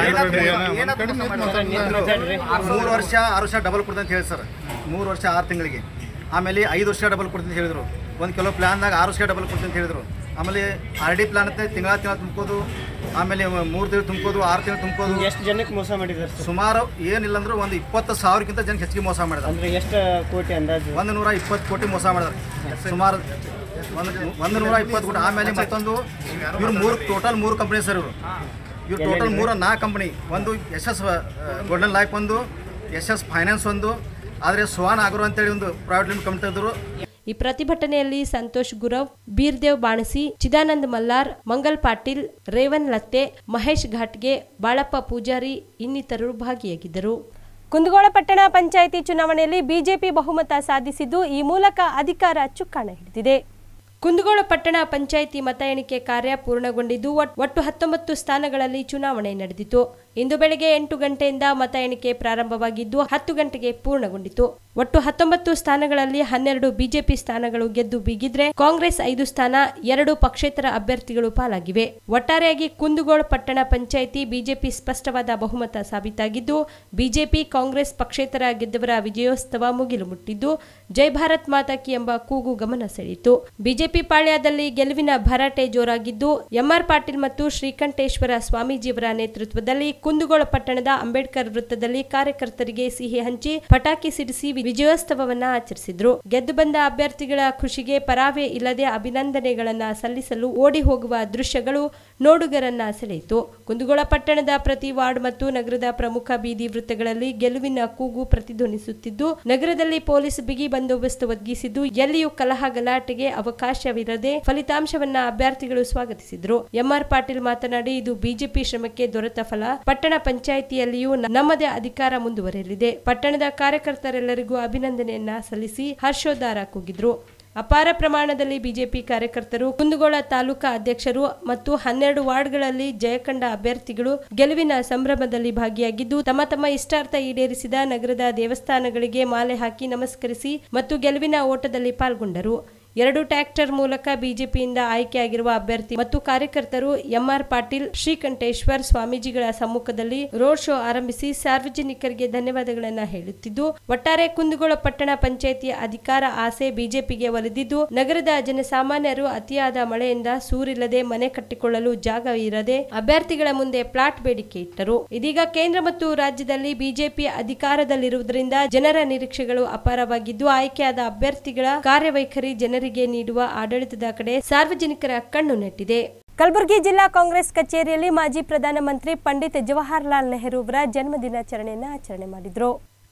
ಮೂರು ವರ್ಷ ಆರು ವರ್ಷ ಡಬಲ್ ಕೊಡ್ತಾನೆ ಅಂತ ಹೇಳಿ ಸರ್ ಮೂರು ವರ್ಷ ಆರು ತಿಂಗಳಿಗೆ ಆಮೇಲೆ ಐದು ವರ್ಷ ಡಬಲ್ ಕೊಡ್ತೀನಿ ಅಂತ ಹೇಳಿದರು ಒಂದು ಕೆಲವು ಪ್ಲ್ಯಾನ್ದಾಗ ಆರು ವರ್ಷ ಡಬಲ್ ಕೊಡ್ತೀನಿ ಅಂತ ಹೇಳಿದರು ಆಮೇಲೆ ಆರ್ ಡಿ ಪ್ಲಾನ್ ಅಂತ ತಿಂಗಳ ತಿಂಗಳ ತುಂಬ್ಕೋದು ಆಮೇಲೆ ಮೂರು ತಿಂಗಳು ತುಂಬ್ಕೋದು ಆರು ತಿಂಗಳು ತುಂಬ್ಕೋದು ಎಷ್ಟು ಜನಕ್ಕೆ ಮೋಸ ಮಾಡಿದ್ದಾರೆ ಸರ್ ಸುಮಾರು ಏನಿಲ್ಲ ಅಂದ್ರೆ ಒಂದು ಇಪ್ಪತ್ತು ಸಾವಿರಕ್ಕಿಂತ ಜನಕ್ಕೆ ಹೆಚ್ಚಿಗೆ ಮೋಸ ಮಾಡಿದ ಅಂದ್ರೆ ಎಷ್ಟು ಕೋಟಿ ಅಂದಾಜು ಒಂದು ನೂರ ಇಪ್ಪತ್ತು ಕೋಟಿ ಮೋಸ ಮಾಡಿದಾರೆ ಸುಮಾರು ಒಂದು ಒಂದು ನೂರ ಇಪ್ಪತ್ತು ಕೋಟಿ ಆಮೇಲೆ ಮತ್ತೊಂದು ಇವ್ರು ಮೂರು ಟೋಟಲ್ ಮೂರು ಕಂಪ್ನಿ ಸರ್ ಇವರು ಇವ್ರು ಟೋಟಲ್ ಮೂರು ನಾಲ್ಕು ಕಂಪ್ನಿ ಒಂದು ಎಸ್ ಎಸ್ ಗೋಲ್ಡನ್ ಲೈಫ್ ಒಂದು ಎಸ್ ಎಸ್ ಫೈನಾನ್ಸ್ ಒಂದು ಆದರೆ ಸುಹಾನ್ ಆಗ್ರೋ ಅಂತೇಳಿ ಒಂದು ಪ್ರೈವೇಟ್ ಲಿಮಿಟ್ ಕಂಪ್ನಿ ತೆಗೆದ್ರು ಈ ಪ್ರತಿಭಟನೆಯಲ್ಲಿ ಸಂತೋಷ್ ಗುರವ್ ಬೀರ್ದೇವ್ ಬಾಣಸಿ ಚಿದಾನಂದ್ ಮಲ್ಲಾರ್ ಮಂಗಲ್ ಪಾಟೀಲ್ ರೇವನ್ ಲತ್ತೆ ಮಹೇಶ್ ಘಾಟ್ಗೆ ಬಾಳಪ್ಪ ಪೂಜಾರಿ ಇನ್ನಿತರರು ಭಾಗಿಯಾಗಿದ್ದರು ಕುಂದಗೋಳ ಪಟ್ಟಣ ಪಂಚಾಯಿತಿ ಚುನಾವಣೆಯಲ್ಲಿ ಬಿಜೆಪಿ ಬಹುಮತ ಸಾಧಿಸಿದ್ದು ಈ ಮೂಲಕ ಅಧಿಕಾರ ಚುಕ್ಕಾಣ ಹಿಡಿದಿದೆ ಕುಂದಗೋಳ ಪಟ್ಟಣ ಪಂಚಾಯಿತಿ ಮತ ಎಣಿಕೆ ಕಾರ್ಯ ಪೂರ್ಣಗೊಂಡಿದ್ದು ಒಟ್- ಒಟ್ಟು ಹತ್ತೊಂಬತ್ತು ಸ್ಥಾನಗಳಲ್ಲಿ ಚುನಾವಣೆ ನಡೆದಿತು ಇಂದು ಬೆಳಗ್ಗೆ ಎಂಟು ಗಂಟೆಯಿಂದ ಮತ ಎಣಿಕೆ ಪ್ರಾರಂಭವಾಗಿದ್ದು ಹತ್ತು ಗಂಟೆಗೆ ಪೂರ್ಣಗೊಂಡಿತು ಒಟ್ಟು ಹತ್ತೊಂಬತ್ತು ಸ್ಥಾನಗಳಲ್ಲಿ ಹನ್ನೆರಡು ಬಿಜೆಪಿ ಸ್ಥಾನಗಳು ಗೆದ್ದು ಬೀಗಿದ್ರೆ ಕಾಂಗ್ರೆಸ್ ಐದು ಸ್ಥಾನ ಎರಡು ಪಕ್ಷೇತರ ಅಭ್ಯರ್ಥಿಗಳು ಪಾಲಾಗಿವೆ ಒಟ್ಟಾರೆಯಾಗಿ ಕುಂದಗೋಳ ಪಟ್ಟಣ ಪಂಚಾಯಿತಿ ಬಿಜೆಪಿ ಸ್ಪಷ್ಟವಾದ ಬಹುಮತ ಸಾಬೀತಾಗಿದ್ದು ಬಿಜೆಪಿ ಕಾಂಗ್ರೆಸ್ ಪಕ್ಷೇತರ ಗೆದ್ದವರ ವಿಜಯೋತ್ಸವ ಮುಗಿಲು ಮುಟ್ಟಿದ್ದು ಜೈ ಭಾರತ್ ಮಾತಾ ಕಿ ಎಂಬ ಕೂಗು ಗಮನ ಸೆಳೆಯಿತು ಬಿಜೆಪಿ ಪಾಳ್ಯದಲ್ಲಿ ಗೆಲುವಿನ ಭರಾಟೆ ಜೋರಾಗಿದ್ದು ಎಂಆರ್ ಪಾಟೀಲ್ ಮತ್ತು ಶ್ರೀಕಂಠೇಶ್ವರ ಸ್ವಾಮೀಜಿಯವರ ನೇತೃತ್ವದಲ್ಲಿ ಕುಂದಗೋಳ ಪಟ್ಟಣದ ಅಂಬೇಡ್ಕರ್ ವೃತ್ತದಲ್ಲಿ ಕಾರ್ಯಕರ್ತರಿಗೆ ಸಿಹಿ ಹಂಚಿ ಪಟಾಕಿ ಸಿಡಿಸಿ ವಿಜಯೋತ್ಸವವನ್ನ ಆಚರಿಸಿದ್ರು ಗೆದ್ದು ಬಂದ ಅಭ್ಯರ್ಥಿಗಳ ಖುಷಿಗೆ ಪರಾವೆ ಇಲ್ಲದೆ ಅಭಿನಂದನೆಗಳನ್ನ ಸಲ್ಲಿಸಲು ಓಡಿ ಹೋಗುವ ದೃಶ್ಯಗಳು ನೋಡುಗರನ್ನ ಸೆಳೆಯಿತು ಕುಂದಗೋಳ ಪಟ್ಟಣದ ಪ್ರತಿ ವಾರ್ಡ್ ಮತ್ತು ನಗರದ ಪ್ರಮುಖ ಬೀದಿ ವೃತ್ತಗಳಲ್ಲಿ ಗೆಲುವಿನ ಕೂಗು ಪ್ರತಿಧ್ವನಿಸುತ್ತಿದ್ದು ನಗರದಲ್ಲಿ ಪೊಲೀಸ್ ಬಿಗಿ ಬಂದೋಬಸ್ತ್ ಒದಗಿಸಿದ್ದು ಎಲ್ಲಿಯೂ ಕಲಹ ಗಲಾಟೆಗೆ ಅವಕಾಶವಿರದೆ ಫಲಿತಾಂಶವನ್ನ ಅಭ್ಯರ್ಥಿಗಳು ಸ್ವಾಗತಿಸಿದ್ರು ಎಂಆರ್ ಪಾಟೀಲ್ ಮಾತನಾಡಿ ಇದು ಬಿಜೆಪಿ ಶ್ರಮಕ್ಕೆ ದೊರೆತ ಫಲ ಪಟ್ಟಣ ಪಂಚಾಯಿತಿಯಲ್ಲಿಯೂ ನ- ನಮ್ಮದೇ ಅಧಿಕಾರ ಮುಂದುವರೆಯಲಿದೆ ಪಟ್ಟಣದ ಕಾರ್ಯಕರ್ತರೆಲ್ಲರಿಗೂ ಅಭಿನಂದನೆಯನ್ನ ಸಲ್ಲಿಸಿ ಹರ್ಷೋದ್ಧಾರ ಕೂಗಿದ್ರು ಅಪಾರ ಪ್ರಮಾಣದಲ್ಲಿ ಬಿಜೆಪಿ ಕಾರ್ಯಕರ್ತರು ಕುಂದಗೋಳ ತಾಲೂಕಾ ಅಧ್ಯಕ್ಷರು ಮತ್ತು ಹನ್ನೆರಡು ವಾರ್ಡ್ಗಳಲ್ಲಿ ಜಯಕಂಡ ಅಭ್ಯರ್ಥಿಗಳು ಗೆಲುವಿನ ಸಂಭ್ರಮದಲ್ಲಿ ಭಾಗಿಯಾಗಿದ್ದು ತಮ್ಮ ತಮ್ಮ ಇಷ್ಟಾರ್ಥ ಈಡೇರಿಸಿದ ನಗರದ ದೇವಸ್ಥಾನಗಳಿಗೆ ಮಾಲೆ ಹಾಕಿ ನಮಸ್ಕರಿಸಿ ಮತ್ತು ಗೆಲುವಿನ ಓಟದಲ್ಲಿ ಪಾಲ್ಗೊಂಡರು ಎರಡು ಟ್ರ್ಯಾಕ್ಟರ್ ಮೂಲಕ ಬಿಜೆಪಿಯಿಂದ ಆಯ್ಕೆಯಾಗಿರುವ ಅಭ್ಯರ್ಥಿ ಮತ್ತು ಕಾರ್ಯಕರ್ತರು ಎಂಆರ್ ಪಾಟೀಲ್ ಶ್ರೀಕಂಠೇಶ್ವರ್ ಸ್ವಾಮೀಜಿಗಳ ಸಮ್ಮುಖದಲ್ಲಿ ರೋಡ್ ಶೋ ಆರಂಭಿಸಿ ಸಾರ್ವಜನಿಕರಿಗೆ ಧನ್ಯವಾದಗಳನ್ನ ಹೇಳುತ್ತಿದ್ದು ಒಟ್ಟಾರೆ ಕುಂದಗೋಳ ಪಟ್ಟಣ ಪಂಚಾಯಿತಿಯ ಅಧಿಕಾರ ಆಸೆ ಬಿಜೆಪಿಗೆ ಒಲಿದಿದ್ದು ನಗರದ ಜನಸಾಮಾನ್ಯರು ಅತಿಯಾದ ಮಳೆಯಿಂದ ಸೂರಿಲ್ಲದೆ ಮನೆ ಕಟ್ಟಿಕೊಳ್ಳಲು ಜಾಗ ಇರದೆ ಅಭ್ಯರ್ಥಿಗಳ ಮುಂದೆ ಪ್ಲಾಟ್ ಬೇಡಿಕೆ ಇಟ್ಟರು ಇದೀಗ ಕೇಂದ್ರ ಮತ್ತು ರಾಜ್ಯದಲ್ಲಿ ಬಿಜೆಪಿ ಅಧಿಕಾರದಲ್ಲಿರುವುದರಿಂದ ಜನರ ನಿರೀಕ್ಷೆಗಳು ಅಪಾರವಾಗಿದ್ದು ಆಯ್ಕೆಯಾದ ಅಭ್ಯರ್ಥಿಗಳ ಕಾರ್ಯವೈಖರಿ ಜನರಿಗೆ ನೀಡುವ ಆಡಳಿತದ ಕಡೆ ಸಾರ್ವಜನಿಕರ ಕಣ್ಣು ನೆಟ್ಟಿದೆ ಕಲಬುರಗಿ ಜಿಲ್ಲಾ ಕಾಂಗ್ರೆಸ್ ಕಚೇರಿಯಲ್ಲಿ ಮಾಜಿ ಪ್ರಧಾನಮಂತ್ರಿ ಪಂಡಿತ್ ಜವಾಹರ್ಲಾಲ್ ನೆಹರು ಅವರ ಜನ್ಮ ದಿನಾಚರಣೆಯನ್ನು ಆಚರಣೆ ಮಾಡಿದ್ರು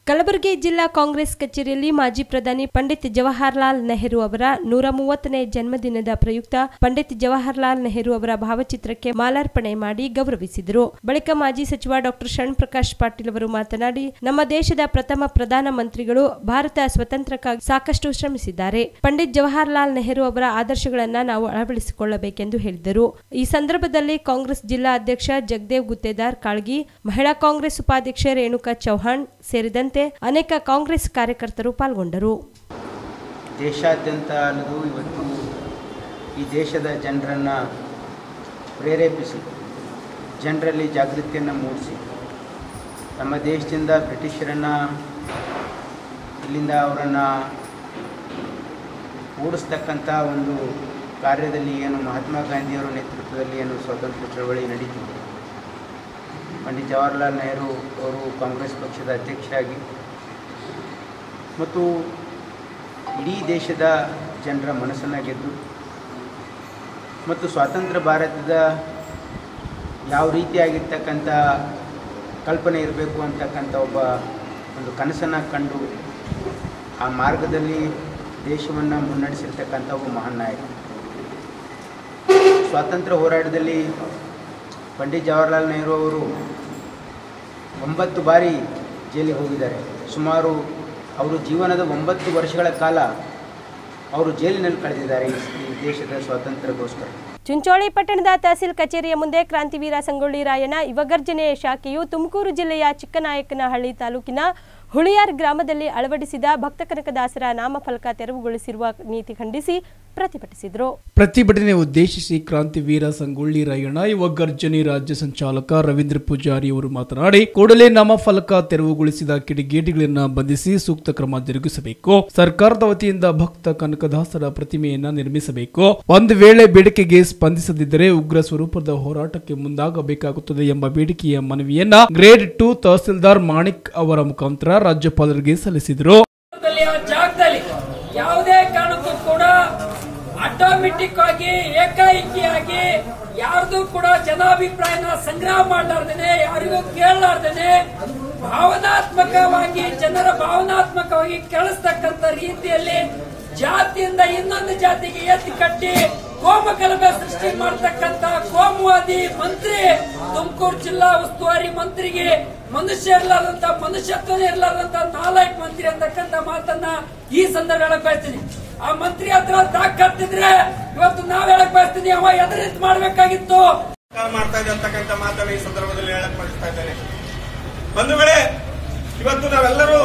ಕಲಬುರಗಿ ಜಿಲ್ಲಾ ಕಾಂಗ್ರೆಸ್ ಕಚೇರಿಯಲ್ಲಿ ಮಾಜಿ ಪ್ರಧಾನಿ ಪಂಡಿತ್ ಜವಾಹರ್ಲಾಲ್ ನೆಹರು ಅವರ ನೂರ ಮೂವತ್ತನೇ ಜನ್ಮದಿನದ ಪ್ರಯುಕ್ತ ಪಂಡಿತ್ ಜವಾಹರ್ಲಾಲ್ ನೆಹರು ಅವರ ಭಾವಚಿತ್ರಕ್ಕೆ ಮಾಲಾರ್ಪಣೆ ಮಾಡಿ ಗೌರವಿಸಿದರು ಬಳಿಕ ಮಾಜಿ ಸಚಿವ ಡಾಕ್ಟರ್ ಶರಣ್ ಪ್ರಕಾಶ್ ಪಾಟೀಲ್ ಅವರು ಮಾತನಾಡಿ ನಮ್ಮ ದೇಶದ ಪ್ರಥಮ ಪ್ರಧಾನ ಮಂತ್ರಿಗಳು ಭಾರತ ಸ್ವತಂತ್ರಕ್ಕಾಗಿ ಸಾಕಷ್ಟು ಶ್ರಮಿಸಿದ್ದಾರೆ ಪಂಡಿತ್ ಜವಾಹರ್ಲಾಲ್ ನೆಹರು ಅವರ ಆದರ್ಶಗಳನ್ನ ನಾವು ಅಳವಡಿಸಿಕೊಳ್ಳಬೇಕೆಂದು ಹೇಳಿದರು ಈ ಸಂದರ್ಭದಲ್ಲಿ ಕಾಂಗ್ರೆಸ್ ಜಿಲ್ಲಾ ಅಧ್ಯಕ್ಷ ಜಗದೇವ್ ಗುತ್ತೇದಾರ್ ಕಾಳ್ಗಿ ಮಹಿಳಾ ಕಾಂಗ್ರೆಸ್ ಉಪಾಧ್ಯಕ್ಷೆ ರೇಣುಕಾ ಚೌಹಾಣ್ ಸೇರಿದಂತೆ ಅನೇಕ ಕಾಂಗ್ರೆಸ್ ಕಾರ್ಯಕರ್ತರು ಪಾಲ್ಗೊಂಡರು ದೇಶಾದ್ಯಂತ ಅನ್ನೋದು ಇವತ್ತು ಈ ದೇಶದ ಜನರನ್ನು ಪ್ರೇರೇಪಿಸಿ ಜನರಲ್ಲಿ ಜಾಗೃತಿಯನ್ನು ಮೂಡಿಸಿ ನಮ್ಮ ದೇಶದಿಂದ ಬ್ರಿಟಿಷರನ್ನು ಇಲ್ಲಿಂದ ಅವರನ್ನು ಓಡಿಸ್ತಕ್ಕಂಥ ಒಂದು ಕಾರ್ಯದಲ್ಲಿ ಏನು ಮಹಾತ್ಮ ಗಾಂಧಿಯವರ ನೇತೃತ್ವದಲ್ಲಿ ಏನು ಸ್ವಾತಂತ್ರ್ಯ ಚಳವಳಿ ನಡೀತಿದೆ ಪಂಡಿತ್ ಜವಾಹರ್ಲಾಲ್ ನೆಹರು ಅವರು ಕಾಂಗ್ರೆಸ್ ಪಕ್ಷದ ಅಧ್ಯಕ್ಷರಾಗಿ ಮತ್ತು ಇಡೀ ದೇಶದ ಜನರ ಮನಸ್ಸನ್ನು ಗೆದ್ದು ಮತ್ತು ಸ್ವಾತಂತ್ರ್ಯ ಭಾರತದ ಯಾವ ರೀತಿಯಾಗಿರ್ತಕ್ಕಂಥ ಕಲ್ಪನೆ ಇರಬೇಕು ಅಂತಕ್ಕಂಥ ಒಬ್ಬ ಒಂದು ಕನಸನ್ನು ಕಂಡು ಆ ಮಾರ್ಗದಲ್ಲಿ ದೇಶವನ್ನು ಮುನ್ನಡೆಸಿರ್ತಕ್ಕಂಥ ಒಬ್ಬ ಮಹಾನ್ ನಾಯಕ ಸ್ವಾತಂತ್ರ್ಯ ಹೋರಾಟದಲ್ಲಿ ಪಂಡಿತ್ ಜವಾಹರ್ಲಾಲ್ ನೆಹರು ಅವರು ಒಂಬತ್ತು ಬಾರಿ ಜೈಲಿಗೆ ಹೋಗಿದ್ದಾರೆ ಸುಮಾರು ಅವರು ಜೀವನದ ಒಂಬತ್ತು ವರ್ಷಗಳ ಕಾಲ ಅವರು ಜೈಲಿನಲ್ಲಿ ಕಳೆದಿದ್ದಾರೆ ಈ ಈ ದೇಶದ ಸ್ವಾತಂತ್ರ್ಯಕ್ಕೋಸ್ಕರ ಚುಂಚೋಳಿ ಪಟ್ಟಣದ ತಹಸೀಲ್ ಕಚೇರಿಯ ಮುಂದೆ ಕ್ರಾಂತಿವೀರ ಸಂಗೊಳ್ಳಿ ರಾಯಣ್ಣ ಯುವಗರ್ಜನೆಯ ಶಾಖೆಯು ತುಮಕೂರು ಜಿಲ್ಲೆಯ ಚಿಕ್ಕನಾಯಕನಹಳ್ಳಿ ತಾಲೂಕಿನ ಹುಳಿಯಾರ್ ಗ್ರಾಮದಲ್ಲಿ ಅಳವಡಿಸಿದ ಭಕ್ತ ಕನಕದಾಸರ ನಾಮಫಲಕ ತೆರವುಗೊಳಿಸಿರುವ ನೀತಿ ಖಂಡಿಸಿ ಪ್ರತಿಭಟಿಸಿದರು ಪ್ರತಿಭಟನೆ ಉದ್ದೇಶಿಸಿ ಕ್ರಾಂತಿವೀರ ಸಂಗೊಳ್ಳಿ ರಾಯಣ್ಣ ಯುವ ಗರ್ಜನಿ ರಾಜ್ಯ ಸಂಚಾಲಕ ರವೀಂದ್ರ ಪೂಜಾರಿ ಅವರು ಮಾತನಾಡಿ ಕೂಡಲೇ ನಾಮಫಲಕ ತೆರವುಗೊಳಿಸಿದ ಕಿಡಿಗೇಡಿಗಳನ್ನ ಬಂಧಿಸಿ ಸೂಕ್ತ ಕ್ರಮ ಜರುಗಿಸಬೇಕು ಸರ್ಕಾರದ ವತಿಯಿಂದ ಭಕ್ತ ಕನಕದಾಸರ ಪ್ರತಿಮೆಯನ್ನ ನಿರ್ಮಿಸಬೇಕು ಒಂದು ವೇಳೆ ಬೇಡಿಕೆಗೆ ಸ್ಪಂದಿಸದಿದ್ದರೆ ಉಗ್ರ ಸ್ವರೂಪದ ಹೋರಾಟಕ್ಕೆ ಮುಂದಾಗಬೇಕಾಗುತ್ತದೆ ಎಂಬ ಬೇಡಿಕೆಯ ಮನವಿಯನ್ನ ಗ್ರೇಡ್ ಟು ತಹಸೀಲ್ದಾರ್ ಮಾಣಿಕ್ ಅವರ ಮುಖಾಂತರ ರಾಜ್ಯಪಾಲರಿಗೆ ಸಲ್ಲಿಸಿದರು ದಲ್ಲಿ ಆ ಜಾಗದಲ್ಲಿ ಯಾವುದೇ ಕಾರಣಕ್ಕೂ ಕೂಡ ಆಟೋಮೆಟಿಕ್ ಆಗಿ ಏಕಾಏಕಿಯಾಗಿ ಯಾರ್ದು ಕೂಡ ಜನಾಭಿಪ್ರಾಯನ ಸಂಗ್ರಹ ಮಾಡಲಾರ್ದೇನೆ ಯಾರಿಗೂ ಕೇಳಲಾರ್ದೇನೆ ಭಾವನಾತ್ಮಕವಾಗಿ ಜನರ ಭಾವನಾತ್ಮಕವಾಗಿ ಕೇಳಿಸ್ತಕ್ಕಂಥ ರೀತಿಯಲ್ಲಿ ಜಾತಿಯಿಂದ ಇನ್ನೊಂದು ಜಾತಿಗೆ ಎತ್ತಿ ಕಟ್ಟಿ ಕೋಮ ಗಲಭೆ ಸೃಷ್ಟಿ ಮಾಡತಕ್ಕಂತ ಕೋಮುವಾದಿ ಮಂತ್ರಿ ತುಮಕೂರು ಜಿಲ್ಲಾ ಉಸ್ತುವಾರಿ ಮಂತ್ರಿಗೆ ಮನುಷ್ಯ ಇರಲಾರ್ದಂತ ಮನುಷ್ಯತ್ವನೇ ಇರಲಾರ್ದಂತ ನಾಲ್ಕು ಮಂತ್ರಿ ಅಂತಕ್ಕಂಥ ಮಾತನ್ನ ಈ ಸಂದರ್ಭ ಹೇಳಕ್ ಬಯಸ್ತೀನಿ ಆ ಮಂತ್ರಿ ಹತ್ರ ತಾಕತ್ತಿದ್ರೆ ಇವತ್ತು ನಾವ್ ಹೇಳಕ್ ಬಯಸ್ತೀನಿ ಅವ ಎದುರಿತ್ ಮಾಡ್ಬೇಕಾಗಿತ್ತು ಮಾಡ್ತಾ ಇದೆ ಅಂತಕ್ಕಂಥ ಮಾತನ್ನ ಈ ಸಂದರ್ಭದಲ್ಲಿ ಹೇಳಕ್ ಬಯಸ್ತಾ ಇದ್ದೇನೆ ಬಂಧುಗಳೇ ಇವತ್ತು ನಾವೆಲ್ಲರೂ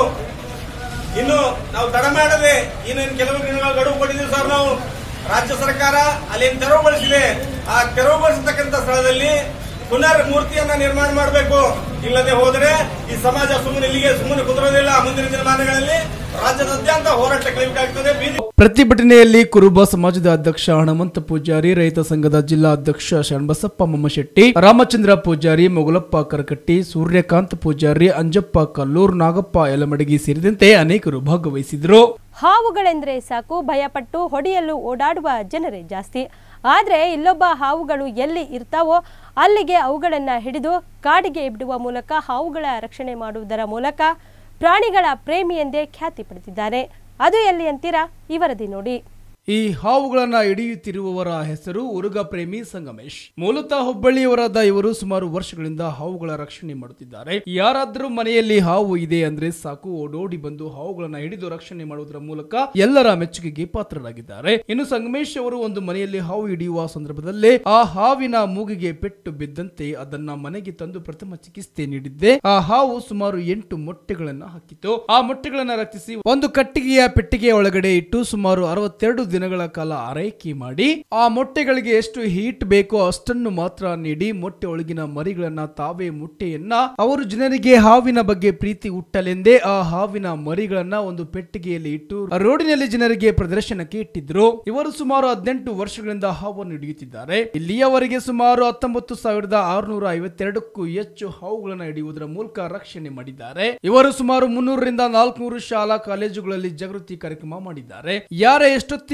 ಇನ್ನು ನಾವು ತಡ ಮಾಡದೆ ಇನ್ನೇನು ಕೆಲವು ದಿನಗಳ ಗಡುವು ಕೊಟ್ಟಿದ್ದೀವಿ ಸರ್ ನಾವು ರಾಜ್ಯ ಸರ್ಕಾರ ಅಲ್ಲೇನು ತೆರವುಗೊಳಿಸಿದೆ ಆ ತೆರವುಗೊಳಿಸತಕ್ಕಂಥ ಸ್ಥಳದಲ್ಲಿ ಪುನರ್ ಮೂರ್ತಿಯನ್ನ ನಿರ್ಮಾಣ ಮಾಡಬೇಕು ಇಲ್ಲದೆ ಹೋದರೆ ಈ ಸಮಾಜ ಸುಮ್ಮನೆ ಇಲ್ಲಿಗೆ ಸುಮ್ಮನೆ ಕುದುರೋದಿಲ್ಲ ಮುಂದಿನ ದಿನಮಾನಗಳಲ್ಲಿ ರಾಜ್ಯದಾದ್ಯಂತ ಹೋರಾಟ ಕೈಬೇಕಾಗ್ತದೆ ಬೀದಿ ಪ್ರತಿಭಟನೆಯಲ್ಲಿ ಕುರುಬ ಸಮಾಜದ ಅಧ್ಯಕ್ಷ ಹಣಮಂತ ಪೂಜಾರಿ ರೈತ ಸಂಘದ ಜಿಲ್ಲಾ ಅಧ್ಯಕ್ಷ ಶರಣಬಸಪ್ಪ ಮಮ್ಮಶೆಟ್ಟಿ ರಾಮಚಂದ್ರ ಪೂಜಾರಿ ಮೊಗಲಪ್ಪ ಕರಕಟ್ಟಿ ಸೂರ್ಯಕಾಂತ್ ಪೂಜಾರಿ ಅಂಜಪ್ಪ ಕಲ್ಲೂರ್ ನಾಗಪ್ಪ ಯಲಮಡಗಿ ಸೇರಿದಂತೆ ಅನೇಕರು ಭಾಗವಹಿಸಿದರು ಹಾವುಗಳೆಂದರೆ ಸಾಕು ಭಯಪಟ್ಟು ಹೊಡೆಯಲು ಓಡಾಡುವ ಜನರೇ ಜಾಸ್ತಿ ಆದರೆ ಇಲ್ಲೊಬ್ಬ ಹಾವುಗಳು ಎಲ್ಲಿ ಇರ್ತಾವೋ ಅಲ್ಲಿಗೆ ಅವುಗಳನ್ನು ಹಿಡಿದು ಕಾಡಿಗೆ ಬಿಡುವ ಮೂಲಕ ಹಾವುಗಳ ರಕ್ಷಣೆ ಮಾಡುವುದರ ಮೂಲಕ ಪ್ರಾಣಿಗಳ ಪ್ರೇಮಿ ಎಂದೇ ಖ್ಯಾತಿ ಪಡೆದಿದ್ದಾರೆ ಅದು ಎಲ್ಲಿ ಅಂತೀರಾ ಈ ವರದಿ ನೋಡಿ ಈ ಹಾವುಗಳನ್ನ ಹಿಡಿಯುತ್ತಿರುವವರ ಹೆಸರು ಉರುಗ ಪ್ರೇಮಿ ಸಂಗಮೇಶ್ ಮೂಲತಃ ಹುಬ್ಬಳ್ಳಿಯವರಾದ ಇವರು ಸುಮಾರು ವರ್ಷಗಳಿಂದ ಹಾವುಗಳ ರಕ್ಷಣೆ ಮಾಡುತ್ತಿದ್ದಾರೆ ಯಾರಾದ್ರೂ ಮನೆಯಲ್ಲಿ ಹಾವು ಇದೆ ಅಂದ್ರೆ ಸಾಕು ಓಡೋಡಿ ಬಂದು ಹಾವುಗಳನ್ನ ಹಿಡಿದು ರಕ್ಷಣೆ ಮಾಡುವುದರ ಮೂಲಕ ಎಲ್ಲರ ಮೆಚ್ಚುಗೆಗೆ ಪಾತ್ರರಾಗಿದ್ದಾರೆ ಇನ್ನು ಸಂಗಮೇಶ್ ಅವರು ಒಂದು ಮನೆಯಲ್ಲಿ ಹಾವು ಹಿಡಿಯುವ ಸಂದರ್ಭದಲ್ಲೇ ಆ ಹಾವಿನ ಮೂಗಿಗೆ ಪೆಟ್ಟು ಬಿದ್ದಂತೆ ಅದನ್ನ ಮನೆಗೆ ತಂದು ಪ್ರಥಮ ಚಿಕಿತ್ಸೆ ನೀಡಿದ್ದೆ ಆ ಹಾವು ಸುಮಾರು ಎಂಟು ಮೊಟ್ಟೆಗಳನ್ನ ಹಾಕಿತು ಆ ಮೊಟ್ಟೆಗಳನ್ನ ರಕ್ಷಿಸಿ ಒಂದು ಕಟ್ಟಿಗೆಯ ಪೆಟ್ಟಿಗೆಯ ಒಳಗಡೆ ಇಟ್ಟು ಸುಮಾರು ಅರವತ್ತೆರಡು ದಿನಗಳ ಕಾಲ ಆರೈಕೆ ಮಾಡಿ ಆ ಮೊಟ್ಟೆಗಳಿಗೆ ಎಷ್ಟು ಹೀಟ್ ಬೇಕೋ ಅಷ್ಟನ್ನು ಮಾತ್ರ ನೀಡಿ ಮೊಟ್ಟೆ ಒಳಗಿನ ಮರಿಗಳನ್ನ ತಾವೇ ಮೊಟ್ಟೆಯನ್ನ ಅವರು ಜನರಿಗೆ ಹಾವಿನ ಬಗ್ಗೆ ಪ್ರೀತಿ ಹುಟ್ಟಲೆಂದೇ ಆ ಹಾವಿನ ಮರಿಗಳನ್ನ ಒಂದು ಪೆಟ್ಟಿಗೆಯಲ್ಲಿ ಇಟ್ಟು ರೋಡಿನಲ್ಲಿ ಜನರಿಗೆ ಪ್ರದರ್ಶನಕ್ಕೆ ಇಟ್ಟಿದ್ರು ಇವರು ಸುಮಾರು ಹದಿನೆಂಟು ವರ್ಷಗಳಿಂದ ಹಾವನ್ನು ಹಿಡಿಯುತ್ತಿದ್ದಾರೆ ಇಲ್ಲಿಯವರೆಗೆ ಸುಮಾರು ಹತ್ತೊಂಬತ್ತು ಸಾವಿರದ ಆರುನೂರ ಐವತ್ತೆರಡಕ್ಕೂ ಹೆಚ್ಚು ಹಾವುಗಳನ್ನು ಹಿಡಿಯುವುದರ ಮೂಲಕ ರಕ್ಷಣೆ ಮಾಡಿದ್ದಾರೆ ಇವರು ಸುಮಾರು ಮುನ್ನೂರರಿಂದ ನಾಲ್ಕುನೂರು ಶಾಲಾ ಕಾಲೇಜುಗಳಲ್ಲಿ ಜಾಗೃತಿ ಕಾರ್ಯಕ್ರಮ ಮಾಡಿದ್ದಾರೆ ಯಾರೇ ಎಷ್ಟೊತ್ತಿಗೆ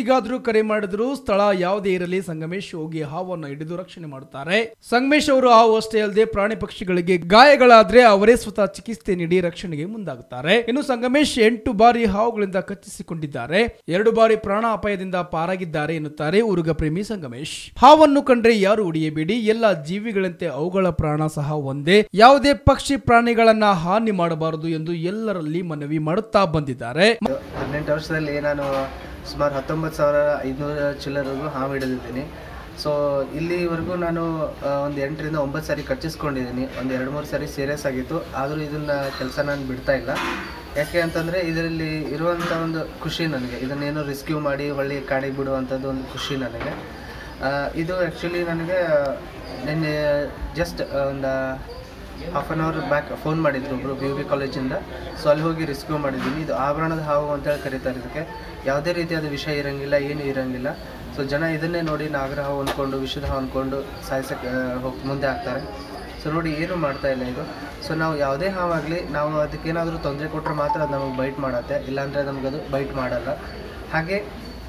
ಈಗಾದ್ರೂ ಕರೆ ಮಾಡಿದ್ರು ಸ್ಥಳ ಯಾವುದೇ ಇರಲಿ ಸಂಗಮೇಶ್ ಹೋಗಿ ಹಾವನ್ನು ಹಿಡಿದು ರಕ್ಷಣೆ ಮಾಡುತ್ತಾರೆ ಸಂಗಮೇಶ್ ಅವರು ಹಾವು ಅಷ್ಟೇ ಅಲ್ಲದೆ ಪ್ರಾಣಿ ಪಕ್ಷಿಗಳಿಗೆ ಗಾಯಗಳಾದ್ರೆ ಅವರೇ ಸ್ವತಃ ಚಿಕಿತ್ಸೆ ನೀಡಿ ರಕ್ಷಣೆಗೆ ಮುಂದಾಗುತ್ತಾರೆ ಇನ್ನು ಸಂಗಮೇಶ್ ಎಂಟು ಬಾರಿ ಹಾವುಗಳಿಂದ ಕಚ್ಚಿಸಿಕೊಂಡಿದ್ದಾರೆ ಎರಡು ಬಾರಿ ಪ್ರಾಣ ಅಪಾಯದಿಂದ ಪಾರಾಗಿದ್ದಾರೆ ಎನ್ನುತ್ತಾರೆ ಉರುಗ ಪ್ರೇಮಿ ಸಂಗಮೇಶ್ ಹಾವನ್ನು ಕಂಡ್ರೆ ಯಾರು ಉಡಿಯಬೇಡಿ ಎಲ್ಲ ಜೀವಿಗಳಂತೆ ಅವುಗಳ ಪ್ರಾಣ ಸಹ ಒಂದೇ ಯಾವುದೇ ಪಕ್ಷಿ ಪ್ರಾಣಿಗಳನ್ನ ಹಾನಿ ಮಾಡಬಾರದು ಎಂದು ಎಲ್ಲರಲ್ಲಿ ಮನವಿ ಮಾಡುತ್ತಾ ಬಂದಿದ್ದಾರೆ ಹದಿನೆಂಟು ವರ್ಷದಲ್ಲಿ ನಾನು ಸುಮಾರು ಹತ್ತೊಂಬತ್ತು ಸಾವಿರ ಐದುನೂರ ಚಿಲ್ಲರೆಗೂ ಹಾವು ಹಿಡಿದಿದ್ದೀನಿ ಸೊ ಇಲ್ಲಿವರೆಗೂ ನಾನು ಆ, ಒಂದು ಎಂಟರಿಂದ ಒಂಬತ್ತು ಸಾರಿ ಕಚ್ಚಿಸ್ಕೊಂಡಿದ್ದೀನಿ ಒಂದು ಎರಡು ಮೂರು ಸಾರಿ ಸೀರಿಯಸ್ ಆಗಿತ್ತು ಆದರೂ ಇದನ್ನ ಕೆಲಸ ನಾನು ಬಿಡ್ತಾ ಇಲ್ಲ ಯಾಕೆ ಅಂತಂದರೆ ಇದರಲ್ಲಿ ಇರುವಂಥ ಒಂದು ಖುಷಿ ನನಗೆ ಇದನ್ನೇನೋ ರಿಸ್ಕ್ಯೂ ಮಾಡಿ ಹೊಳ್ಳಿ ಕಾಡಿಗೆ ಬಿಡುವಂಥದ್ದು ಒಂದು ಖುಷಿ ನನಗೆ ಆ, ಇದು ಆ್ಯಕ್ಚುಲಿ ನನಗೆ ನಿನ್ನೆ ಜಸ್ಟ್ ಒಂದು half an hour back phone ಮಾಡಿದ್ರು ಒಬ್ಬರು ಬಿ ಬಿ ಕಾಲೇಜಿಂದ ಸೊ ಅಲ್ಲಿ ಹೋಗಿ ರಿಸ್ಕ್ಯೂ ಮಾಡಿದ್ದೀನಿ ಇದು ಆಭರಣದ ಹಾವು ಅಂತೇಳಿ ಕರೀತಾರೆ ಇದಕ್ಕೆ ಯಾವುದೇ ರೀತಿಯಾದ ವಿಷ ಇರಂಗಿಲ್ಲ ಏನು ಇರಂಗಿಲ್ಲ ಸೊ ಜನ ಇದನ್ನೇ ನೋಡಿ ನಾಗರ ಹಾವು ಅಂದ್ಕೊಂಡು ವಿಷದ ಹಾವು ಅಂದ್ಕೊಂಡು ಸಾಯಿಸಕ್ಕೆ ಹೋಗಿ ಮುಂದೆ ಆಗ್ತಾರೆ ಸೊ ನೋಡಿ ಏನು ಮಾಡ್ತಾ ಇಲ್ಲ ಇದು ಸೊ ನಾವು ಯಾವುದೇ ಹಾವಾಗಲಿ ನಾವು ಅದಕ್ಕೇನಾದರೂ ತೊಂದರೆ ಕೊಟ್ಟರೆ ಮಾತ್ರ ಅದು ನಮಗೆ ಬೈಟ್ ಮಾಡತ್ತೆ ಇಲ್ಲಾಂದರೆ ನಮಗದು ಬೈಟ್ ಮಾಡಲ್ಲ ಹಾಗೆ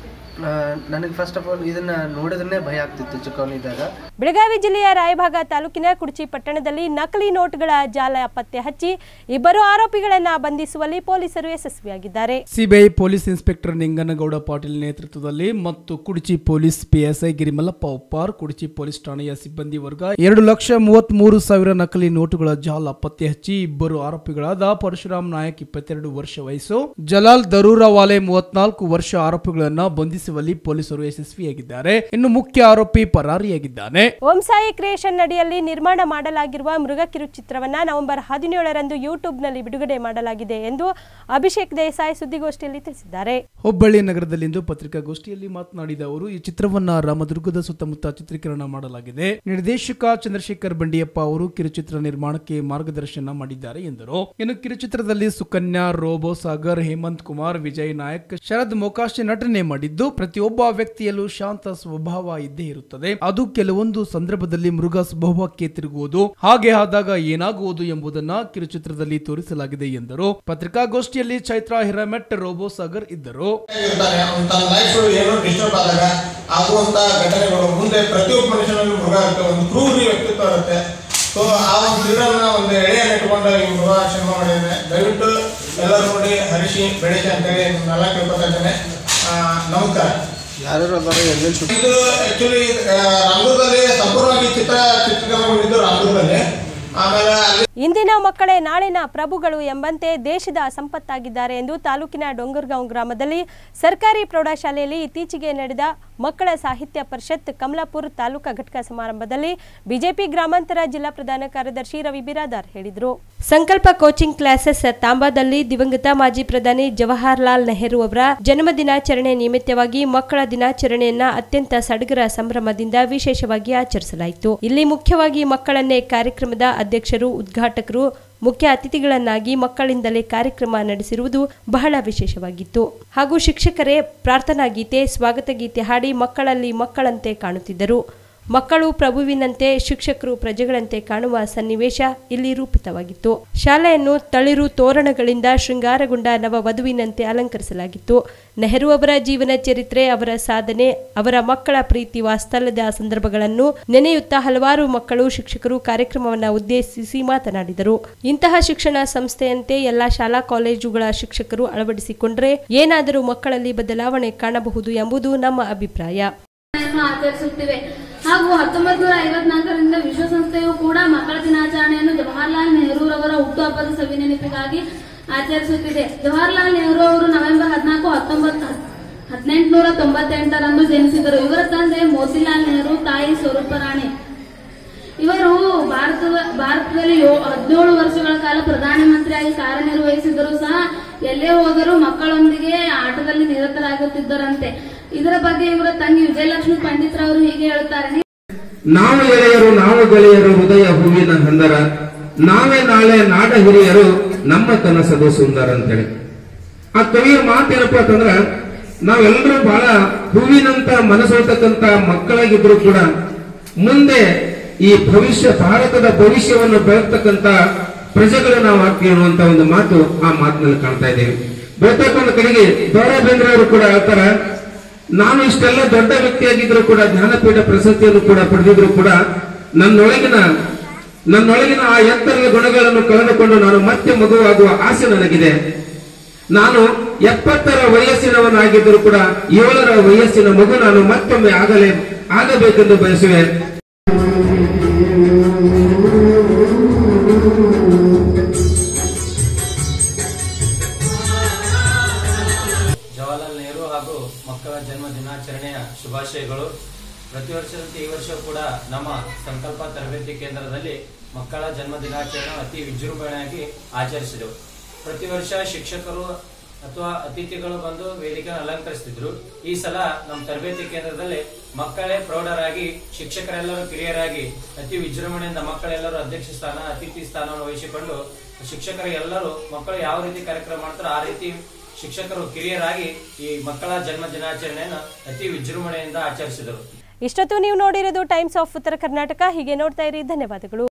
ನನಗೆ ಫಸ್ಟ್ ಆಫ್ ಆಲ್ ಇದನ್ನು ನೋಡಿದ್ರೆ ಭಯ ಆಗ್ತಿತ್ತು ಚಿಕ್ಕವನಿದ್ದಾಗ ಬೆಳಗಾವಿ ಜಿಲ್ಲೆಯ ರಾಯಭಾಗ ತಾಲೂಕಿನ ಕುಡ್ಚಿ ಪಟ್ಟಣದಲ್ಲಿ ನಕಲಿ ನೋಟ್ಗಳ ಜಾಲ ಪತ್ತೆ ಹಚ್ಚಿ ಇಬ್ಬರು ಆರೋಪಿಗಳನ್ನ ಬಂಧಿಸುವಲ್ಲಿ ಪೊಲೀಸರು ಯಶಸ್ವಿಯಾಗಿದ್ದಾರೆ CBI police inspector Ninganagouda Patil ನೇತೃತ್ವದಲ್ಲಿ ಮತ್ತು Kudachi police PSI Girimallappa Uppar Kudachi police ಠಾಣೆಯ ಸಿಬ್ಬಂದಿ ವರ್ಗ ಎರಡು ಲಕ್ಷ ಮೂವತ್ತ್ ಮೂರು ಸಾವಿರ ನಕಲಿ ನೋಟುಗಳ ಜಾಲ ಪತ್ತೆ ಹಚ್ಚಿ ಇಬ್ಬರು ಆರೋಪಿಗಳಾದ ಪರಶುರಾಮ್ ನಾಯಕ್ ಇಪ್ಪತ್ತೆರಡು ವರ್ಷ ವಯಸ್ಸು ಜಲಾಲ್ ದರೂರವಾಲೆ ಮೂವತ್ನಾಲ್ಕು ವರ್ಷ ಆರೋಪಿಗಳನ್ನ ಬಂಧಿಸುವಲ್ಲಿ ಪೊಲೀಸರು ಯಶಸ್ವಿಯಾಗಿದ್ದಾರೆ ಇನ್ನು ಮುಖ್ಯ ಆರೋಪಿ ಪರಾರಿಯಾಗಿದ್ದಾನೆ ಓಂ ಸಾಯಿ ಕ್ರಿಯೇಷನ್ ಅಡಿಯಲ್ಲಿ ನಿರ್ಮಾಣ ಮಾಡಲಾಗಿರುವ ಮೃಗ ಕಿರುಚಿತ್ರವನ್ನ ನವೆಂಬರ್ ಹದಿನೇಳರಂದು ಯೂಟ್ಯೂಬ್ನಲ್ಲಿ ಬಿಡುಗಡೆ ಮಾಡಲಾಗಿದೆ ಎಂದು ಅಭಿಷೇಕ್ ದೇಸಾಯಿ ಸುದ್ದಿಗೋಷ್ಠಿಯಲ್ಲಿ ತಿಳಿಸಿದ್ದಾರೆ ಹುಬ್ಬಳ್ಳಿ ನಗರದಲ್ಲಿಂದು ಪತ್ರಿಕಾಗೋಷ್ಠಿಯಲ್ಲಿ ಮಾತನಾಡಿದ ಅವರು ಈ ಚಿತ್ರವನ್ನ ರಾಮದುರ್ಗದ ಸುತ್ತಮುತ್ತ ಚಿತ್ರೀಕರಣ ಮಾಡಲಾಗಿದೆ ನಿರ್ದೇಶಕ ಚಂದ್ರಶೇಖರ್ ಬಂಡಿಯಪ್ಪ ಅವರು ಕಿರುಚಿತ್ರ ನಿರ್ಮಾಣಕ್ಕೆ ಮಾರ್ಗದರ್ಶನ ಮಾಡಿದ್ದಾರೆ ಎಂದರು ಇನ್ನು ಕಿರುಚಿತ್ರದಲ್ಲಿ ಸುಕನ್ಯಾ ರೋಬೋ ಸಾಗರ್ ಹೇಮಂತ್ ಕುಮಾರ್ ವಿಜಯ್ ನಾಯಕ್ ಶರದ್ ಮೊಕಾಶಿ ನಟನೆ ಮಾಡಿದ್ದು ಪ್ರತಿಯೊಬ್ಬ ವ್ಯಕ್ತಿಯಲ್ಲೂ ಶಾಂತ ಸ್ವಭಾವ ಇದ್ದೇ ಇರುತ್ತದೆ ಅದು ಕೆಲವೊಂದು ಸಂದರ್ಭದಲ್ಲಿ ಮೃಗ ಸ್ವಭಾವಕ್ಕೆ ತಿರುಗುವುದು ಹಾಗೆ ಆದಾಗ ಏನಾಗುವುದು ಎಂಬುದನ್ನ ಕಿರುಚಿತ್ರದಲ್ಲಿ ತೋರಿಸಲಾಗಿದೆ ಎಂದರು ಪತ್ರಿಕಾಗೋಷ್ಠಿಯಲ್ಲಿ ಚೈತ್ರಾ ಹಿರಮೆಟ್ ರೋಬೋ ಸಾಗರ್ ಇದ್ದರು ಇರ್ತಾನೆ ಅವ್ನು ತನ್ನ ಲೈಫ್ ಏನೋ ಡಿಸ್ಟರ್ಬ್ ಆದಾಗ ಆಗುವಂತ ಘಟನೆಗಳು ಮುಂದೆ ಪ್ರತಿಯೊಬ್ಬ ಮನುಷ್ಯನಲ್ಲಿ ಮೃಗ ಇರುತ್ತೆ ಒಂದು ಕ್ರೂರಿ ವ್ಯಕ್ತಿತ್ವ ಇರುತ್ತೆ ಸೊ ಆ ಒಂದು ಲೀಡರ್ನ ಒಂದು ಎಳೆಯನ್ನು ಇಟ್ಕೊಂಡು ಈ ಮೃಗ ಸಿನಿಮಾ ಮಾಡಿದ್ದೇನೆ ದಯವಿಟ್ಟು ಎಲ್ಲರೂ ನೋಡಿ ಹರಿಶಿ ಬೆಳಗ್ಗೆ ಅಂತೇಳಿ ನಿಮ್ನೆಲ್ಲ ಕೇಳ್ಕೊತಾ ಇದ್ದೇನೆ ಆ, ನಮಸ್ಕಾರ ಯಾರು ಇದು ಆಕ್ಚುಲಿ ರಾಮದುರ್ಗದಲ್ಲಿ ಸಂಪೂರ್ಣವಾಗಿ ಚಿತ್ರ ಚಿತ್ರೀಕರಣಗೊಂಡಿದ್ದು ರಾಮದುರ್ಗದಲ್ಲಿ ಆಮೇಲೆ ಅಲ್ಲಿ ಇಂದಿನ ಮಕ್ಕಳೇ ನಾಳಿನ ಪ್ರಭುಗಳು ಎಂಬಂತೆ ದೇಶದ ಸಂಪತ್ತಾಗಿದ್ದಾರೆ ಎಂದು ತಾಲೂಕಿನ ಡೊಂಗರ್ಗಾಂವ್ ಗ್ರಾಮದಲ್ಲಿ ಸರ್ಕಾರಿ ಪ್ರೌಢಶಾಲೆಯಲ್ಲಿ ಇತ್ತೀಚೆಗೆ ನಡೆದ ಮಕ್ಕಳ ಸಾಹಿತ್ಯ ಪರಿಷತ್ ಕಮಲಾಪುರ ತಾಲೂಕಾ ಘಟಕ ಸಮಾರಂಭದಲ್ಲಿ ಬಿಜೆಪಿ ಗ್ರಾಮಾಂತರ ಜಿಲ್ಲಾ ಪ್ರಧಾನ ಕಾರ್ಯದರ್ಶಿ ರವಿ ಬಿರಾದಾರ್ ಹೇಳಿದರು ಸಂಕಲ್ಪ ಕೋಚಿಂಗ್ ಕ್ಲಾಸಸ್ ತಾಂಬಾದಲ್ಲಿ ದಿವಂಗತ ಮಾಜಿ ಪ್ರಧಾನಿ ಜವಾಹರ್ಲಾಲ್ ನೆಹರು ಅವರ ಜನ್ಮ ದಿನಾಚರಣೆ ನಿಮಿತ್ತವಾಗಿ ಮಕ್ಕಳ ದಿನಾಚರಣೆಯನ್ನ ಅತ್ಯಂತ ಸಡಗರ ಸಂಭ್ರಮದಿಂದ ವಿಶೇಷವಾಗಿ ಆಚರಿಸಲಾಯಿತು ಇಲ್ಲಿ ಮುಖ್ಯವಾಗಿ ಮಕ್ಕಳನ್ನೇ ಕಾರ್ಯಕ್ರಮದ ಅಧ್ಯಕ್ಷರು ಉದ್ಘಾಟಕರು ಮುಖ್ಯ ಅತಿಥಿಗಳನ್ನಾಗಿ ಮಕ್ಕಳಿಂದಲೇ ಕಾರ್ಯಕ್ರಮ ನಡೆಸಿರುವುದು ಬಹಳ ವಿಶೇಷವಾಗಿತ್ತು ಹಾಗೂ ಶಿಕ್ಷಕರೇ ಪ್ರಾರ್ಥನಾ ಗೀತೆ ಸ್ವಾಗತ ಗೀತೆ ಹಾಡಿ ಮಕ್ಕಳಲ್ಲಿ ಮಕ್ಕಳಂತೆ ಕಾಣುತ್ತಿದ್ದರು ಮಕ್ಕಳು ಪ್ರಭುವಿನಂತೆ ಶಿಕ್ಷಕರು ಪ್ರಜೆಗಳಂತೆ ಕಾಣುವ ಸನ್ನಿವೇಶ ಇಲ್ಲಿ ರೂಪಿತವಾಗಿತ್ತು ಶಾಲೆಯನ್ನು ತಳಿರು ತೋರಣಗಳಿಂದ ಶೃಂಗಾರಗೊಂಡ ನವ ವಧುವಿನಂತೆ ಅಲಂಕರಿಸಲಾಗಿತ್ತು ನೆಹರು ಅವರ ಜೀವನ ಚರಿತ್ರೆ ಅವರ ಸಾಧನೆ ಅವರ ಮಕ್ಕಳ ಪ್ರೀತಿ ವಾಸ್ತಲ್ಯದ ಸಂದರ್ಭಗಳನ್ನು ನೆನೆಯುತ್ತಾ ಹಲವಾರು ಮಕ್ಕಳು ಶಿಕ್ಷಕರು ಕಾರ್ಯಕ್ರಮವನ್ನು ಉದ್ದೇಶಿಸಿ ಮಾತನಾಡಿದರು ಇಂತಹ ಶಿಕ್ಷಣ ಸಂಸ್ಥೆಯಂತೆ ಎಲ್ಲ ಶಾಲಾ ಕಾಲೇಜುಗಳ ಶಿಕ್ಷಕರು ಅಳವಡಿಸಿಕೊಂಡರೆ ಏನಾದರೂ ಮಕ್ಕಳಲ್ಲಿ ಬದಲಾವಣೆ ಕಾಣಬಹುದು ಎಂಬುದು ನಮ್ಮ ಅಭಿಪ್ರಾಯ ದಿನಾಚರಣೆಯನ್ನು ಆಚರಿಸುತ್ತಿವೆ ಹಾಗೂ ಹತ್ತೊಂಬತ್ತು ನೂರ ಐವತ್ನಾಲ್ಕರಿಂದ ವಿಶ್ವಸಂಸ್ಥೆಯು ಕೂಡ ಮಕ್ಕಳ ದಿನಾಚರಣೆಯನ್ನು ಜವಾಹರ್ಲಾಲ್ ನೆಹರೂರವರ ಹುಟ್ಟುಹಬ್ಬದ ಸವಿ ನೆನಪಿಗಾಗಿ ಆಚರಿಸುತ್ತಿದೆ ಜವಾಹರ್ಲಾಲ್ ನೆಹರು ಅವರು ನವೆಂಬರ್ ಹದಿನಾಲ್ಕು ಹತ್ತೊಂಬತ್ತು ಹದಿನೆಂಟುನೂರ ತೊಂಬತ್ತೆಂಟರಂದು ಜನಿಸಿದರು ಇವರ ತಂದೆ ಮೋತಿಲಾಲ್ ನೆಹರು ತಾಯಿ ಸ್ವರೂಪರಾಣಿ ಇವರು ಭಾರತದ ಭಾರತದಲ್ಲಿ ಯೋ- ಹದಿನೇಳು ವರ್ಷಗಳ ಕಾಲ ಪ್ರಧಾನಮಂತ್ರಿಯಾಗಿ ಕಾರ್ಯನಿರ್ವಹಿಸಿದರೂ ಸಹ ಎಲ್ಲೇ ಹೋದರೂ ಮಕ್ಕಳೊಂದಿಗೆ ಆಟದಲ್ಲಿ ನಿರತರಾಗುತ್ತಿದ್ದರಂತೆ ಇದರ ಬಗ್ಗೆ ಇವರ ತಂಗಿ ವಿಜಯಲಕ್ಷ್ಮಿ ಪಂಡಿತ್ರವರು ಹೀಗೆ ಹೇಳುತ್ತಾರೆ ನಾವು ಗೆಳೆಯರು ನಾವು ಗೆಳೆಯರು ಹೃದಯ ಹೂವಿನ ಹಂದರ ನಾವೇ ನಾಳೆ ನಾಡ ಹಿರಿಯರು ನಮ್ಮ ಕನಸದು ಸುಂದರ ಅಂತೇಳಿ ಆ ಕವಿಯ ಮಾತೇನಪ್ಪ ಅಂತಂದ್ರ ನಾವೆಲ್ಲರೂ ಬಹಳ ಹೂವಿನಂತ ಮನಸ್ಸೋತಕ್ಕಂತ ಮಕ್ಕಳಾಗಿದ್ರು ಕೂಡ ಮುಂದೆ ಈ ಭವಿಷ್ಯ ಭಾರತದ ಭವಿಷ್ಯವನ್ನು ಬೆಳಗ್ತಕ್ಕಂತ ಪ್ರಜೆಗಳು ನಾವು ಆಗ್ತೀವಿ ಅನ್ನುವಂತ ಒಂದು ಮಾತು ಆ ಮಾತಿನಲ್ಲಿ ಕಾಣ್ತಾ ಇದ್ದೇವೆ ಬಹುತೇಕ ಒಂದು ಕಡೆಗೆ ದೌರಾ ಬೇಂದ್ರೆ ಅವರು ಕೂಡ ಹೇಳ್ತಾರ ನಾನು ಇಷ್ಟೆಲ್ಲ ದೊಡ್ಡ ವ್ಯಕ್ತಿಯಾಗಿದ್ರು ಕೂಡ ಜ್ಞಾನಪೀಠ ಪ್ರಶಸ್ತಿಯನ್ನು ಕೂಡ ಪಡೆದಿದ್ರು ಕೂಡ ನನ್ನೊಳಗಿನ ನನ್ನೊಳಗಿನ ಆ ಎತ್ತರದ ಗುಣಗಳನ್ನು ಕಳೆದುಕೊಂಡು ನಾನು ಮತ್ತೆ ಮಗುವಾಗುವ ಆಸೆ ನನಗಿದೆ ನಾನು ಎಪ್ಪತ್ತರ ವಯಸ್ಸಿನವನಾಗಿದ್ದರೂ ಕೂಡ ಏಳರ ವಯಸ್ಸಿನ ಮಗು ನಾನು ಮತ್ತೊಮ್ಮೆ ಆಗಲೇ ಆಗಬೇಕೆಂದು ಬಯಸುವೆ ಜವಾಹರ್ಲಾಲ್ ನೆಹರು ಹಾಗೂ ಮಕ್ಕಳ ಜನ್ಮ ದಿನಾಚರಣೆಯ ಶುಭಾಶಯಗಳು ಪ್ರತಿ ವರ್ಷದಂತೆ ಈ ವರ್ಷ ಕೂಡ ನಮ್ಮ ಸಂಕಲ್ಪ ತರಬೇತಿ ಕೇಂದ್ರದಲ್ಲಿ ಮಕ್ಕಳ ಜನ್ಮ ದಿನಾಚರಣೆ ಅತಿ ವಿಜೃಂಭಣೆಯಾಗಿ ಆಚರಿಸಿದೆವು ಪ್ರತಿ ವರ್ಷ ಶಿಕ್ಷಕರು ಅಥವಾ ಅತಿಥಿಗಳು ಬಂದು ವೇದಿಕೆಯನ್ನು ಅಲಂಕರಿಸ್ತಿದ್ರು ಈ ಸಲ ನಮ್ಮ ತರಬೇತಿ ಕೇಂದ್ರದಲ್ಲಿ ಮಕ್ಕಳೇ ಪ್ರೌಢರಾಗಿ ಶಿಕ್ಷಕರೆಲ್ಲರೂ ಕಿರಿಯರಾಗಿ ಅತಿ ವಿಜೃಂಭಣೆಯಿಂದ ಮಕ್ಕಳೆಲ್ಲರೂ ಅಧ್ಯಕ್ಷ ಸ್ಥಾನ ಅತಿಥಿ ಸ್ಥಾನವನ್ನು ವಹಿಸಿಕೊಂಡು ಶಿಕ್ಷಕರು ಎಲ್ಲರೂ ಮಕ್ಕಳು ಯಾವ ರೀತಿ ಕಾರ್ಯಕ್ರಮ ಮಾಡ್ತಾರೋ ಆ ರೀತಿ ಶಿಕ್ಷಕರು ಕಿರಿಯರಾಗಿ ಈ ಮಕ್ಕಳ ಜನ್ಮ ದಿನಾಚರಣೆಯನ್ನು ಅತಿ ವಿಜೃಂಭಣೆಯಿಂದ ಆಚರಿಸಿದರು ಇಷ್ಟೊತ್ತು ನೀವು ನೋಡಿರೋದು ಟೈಮ್ಸ್ ಆಫ್ ಉತ್ತರ ಕರ್ನಾಟಕ ಹೀಗೆ ನೋಡ್ತಾ ಇರಿ ಧನ್ಯವಾದಗಳು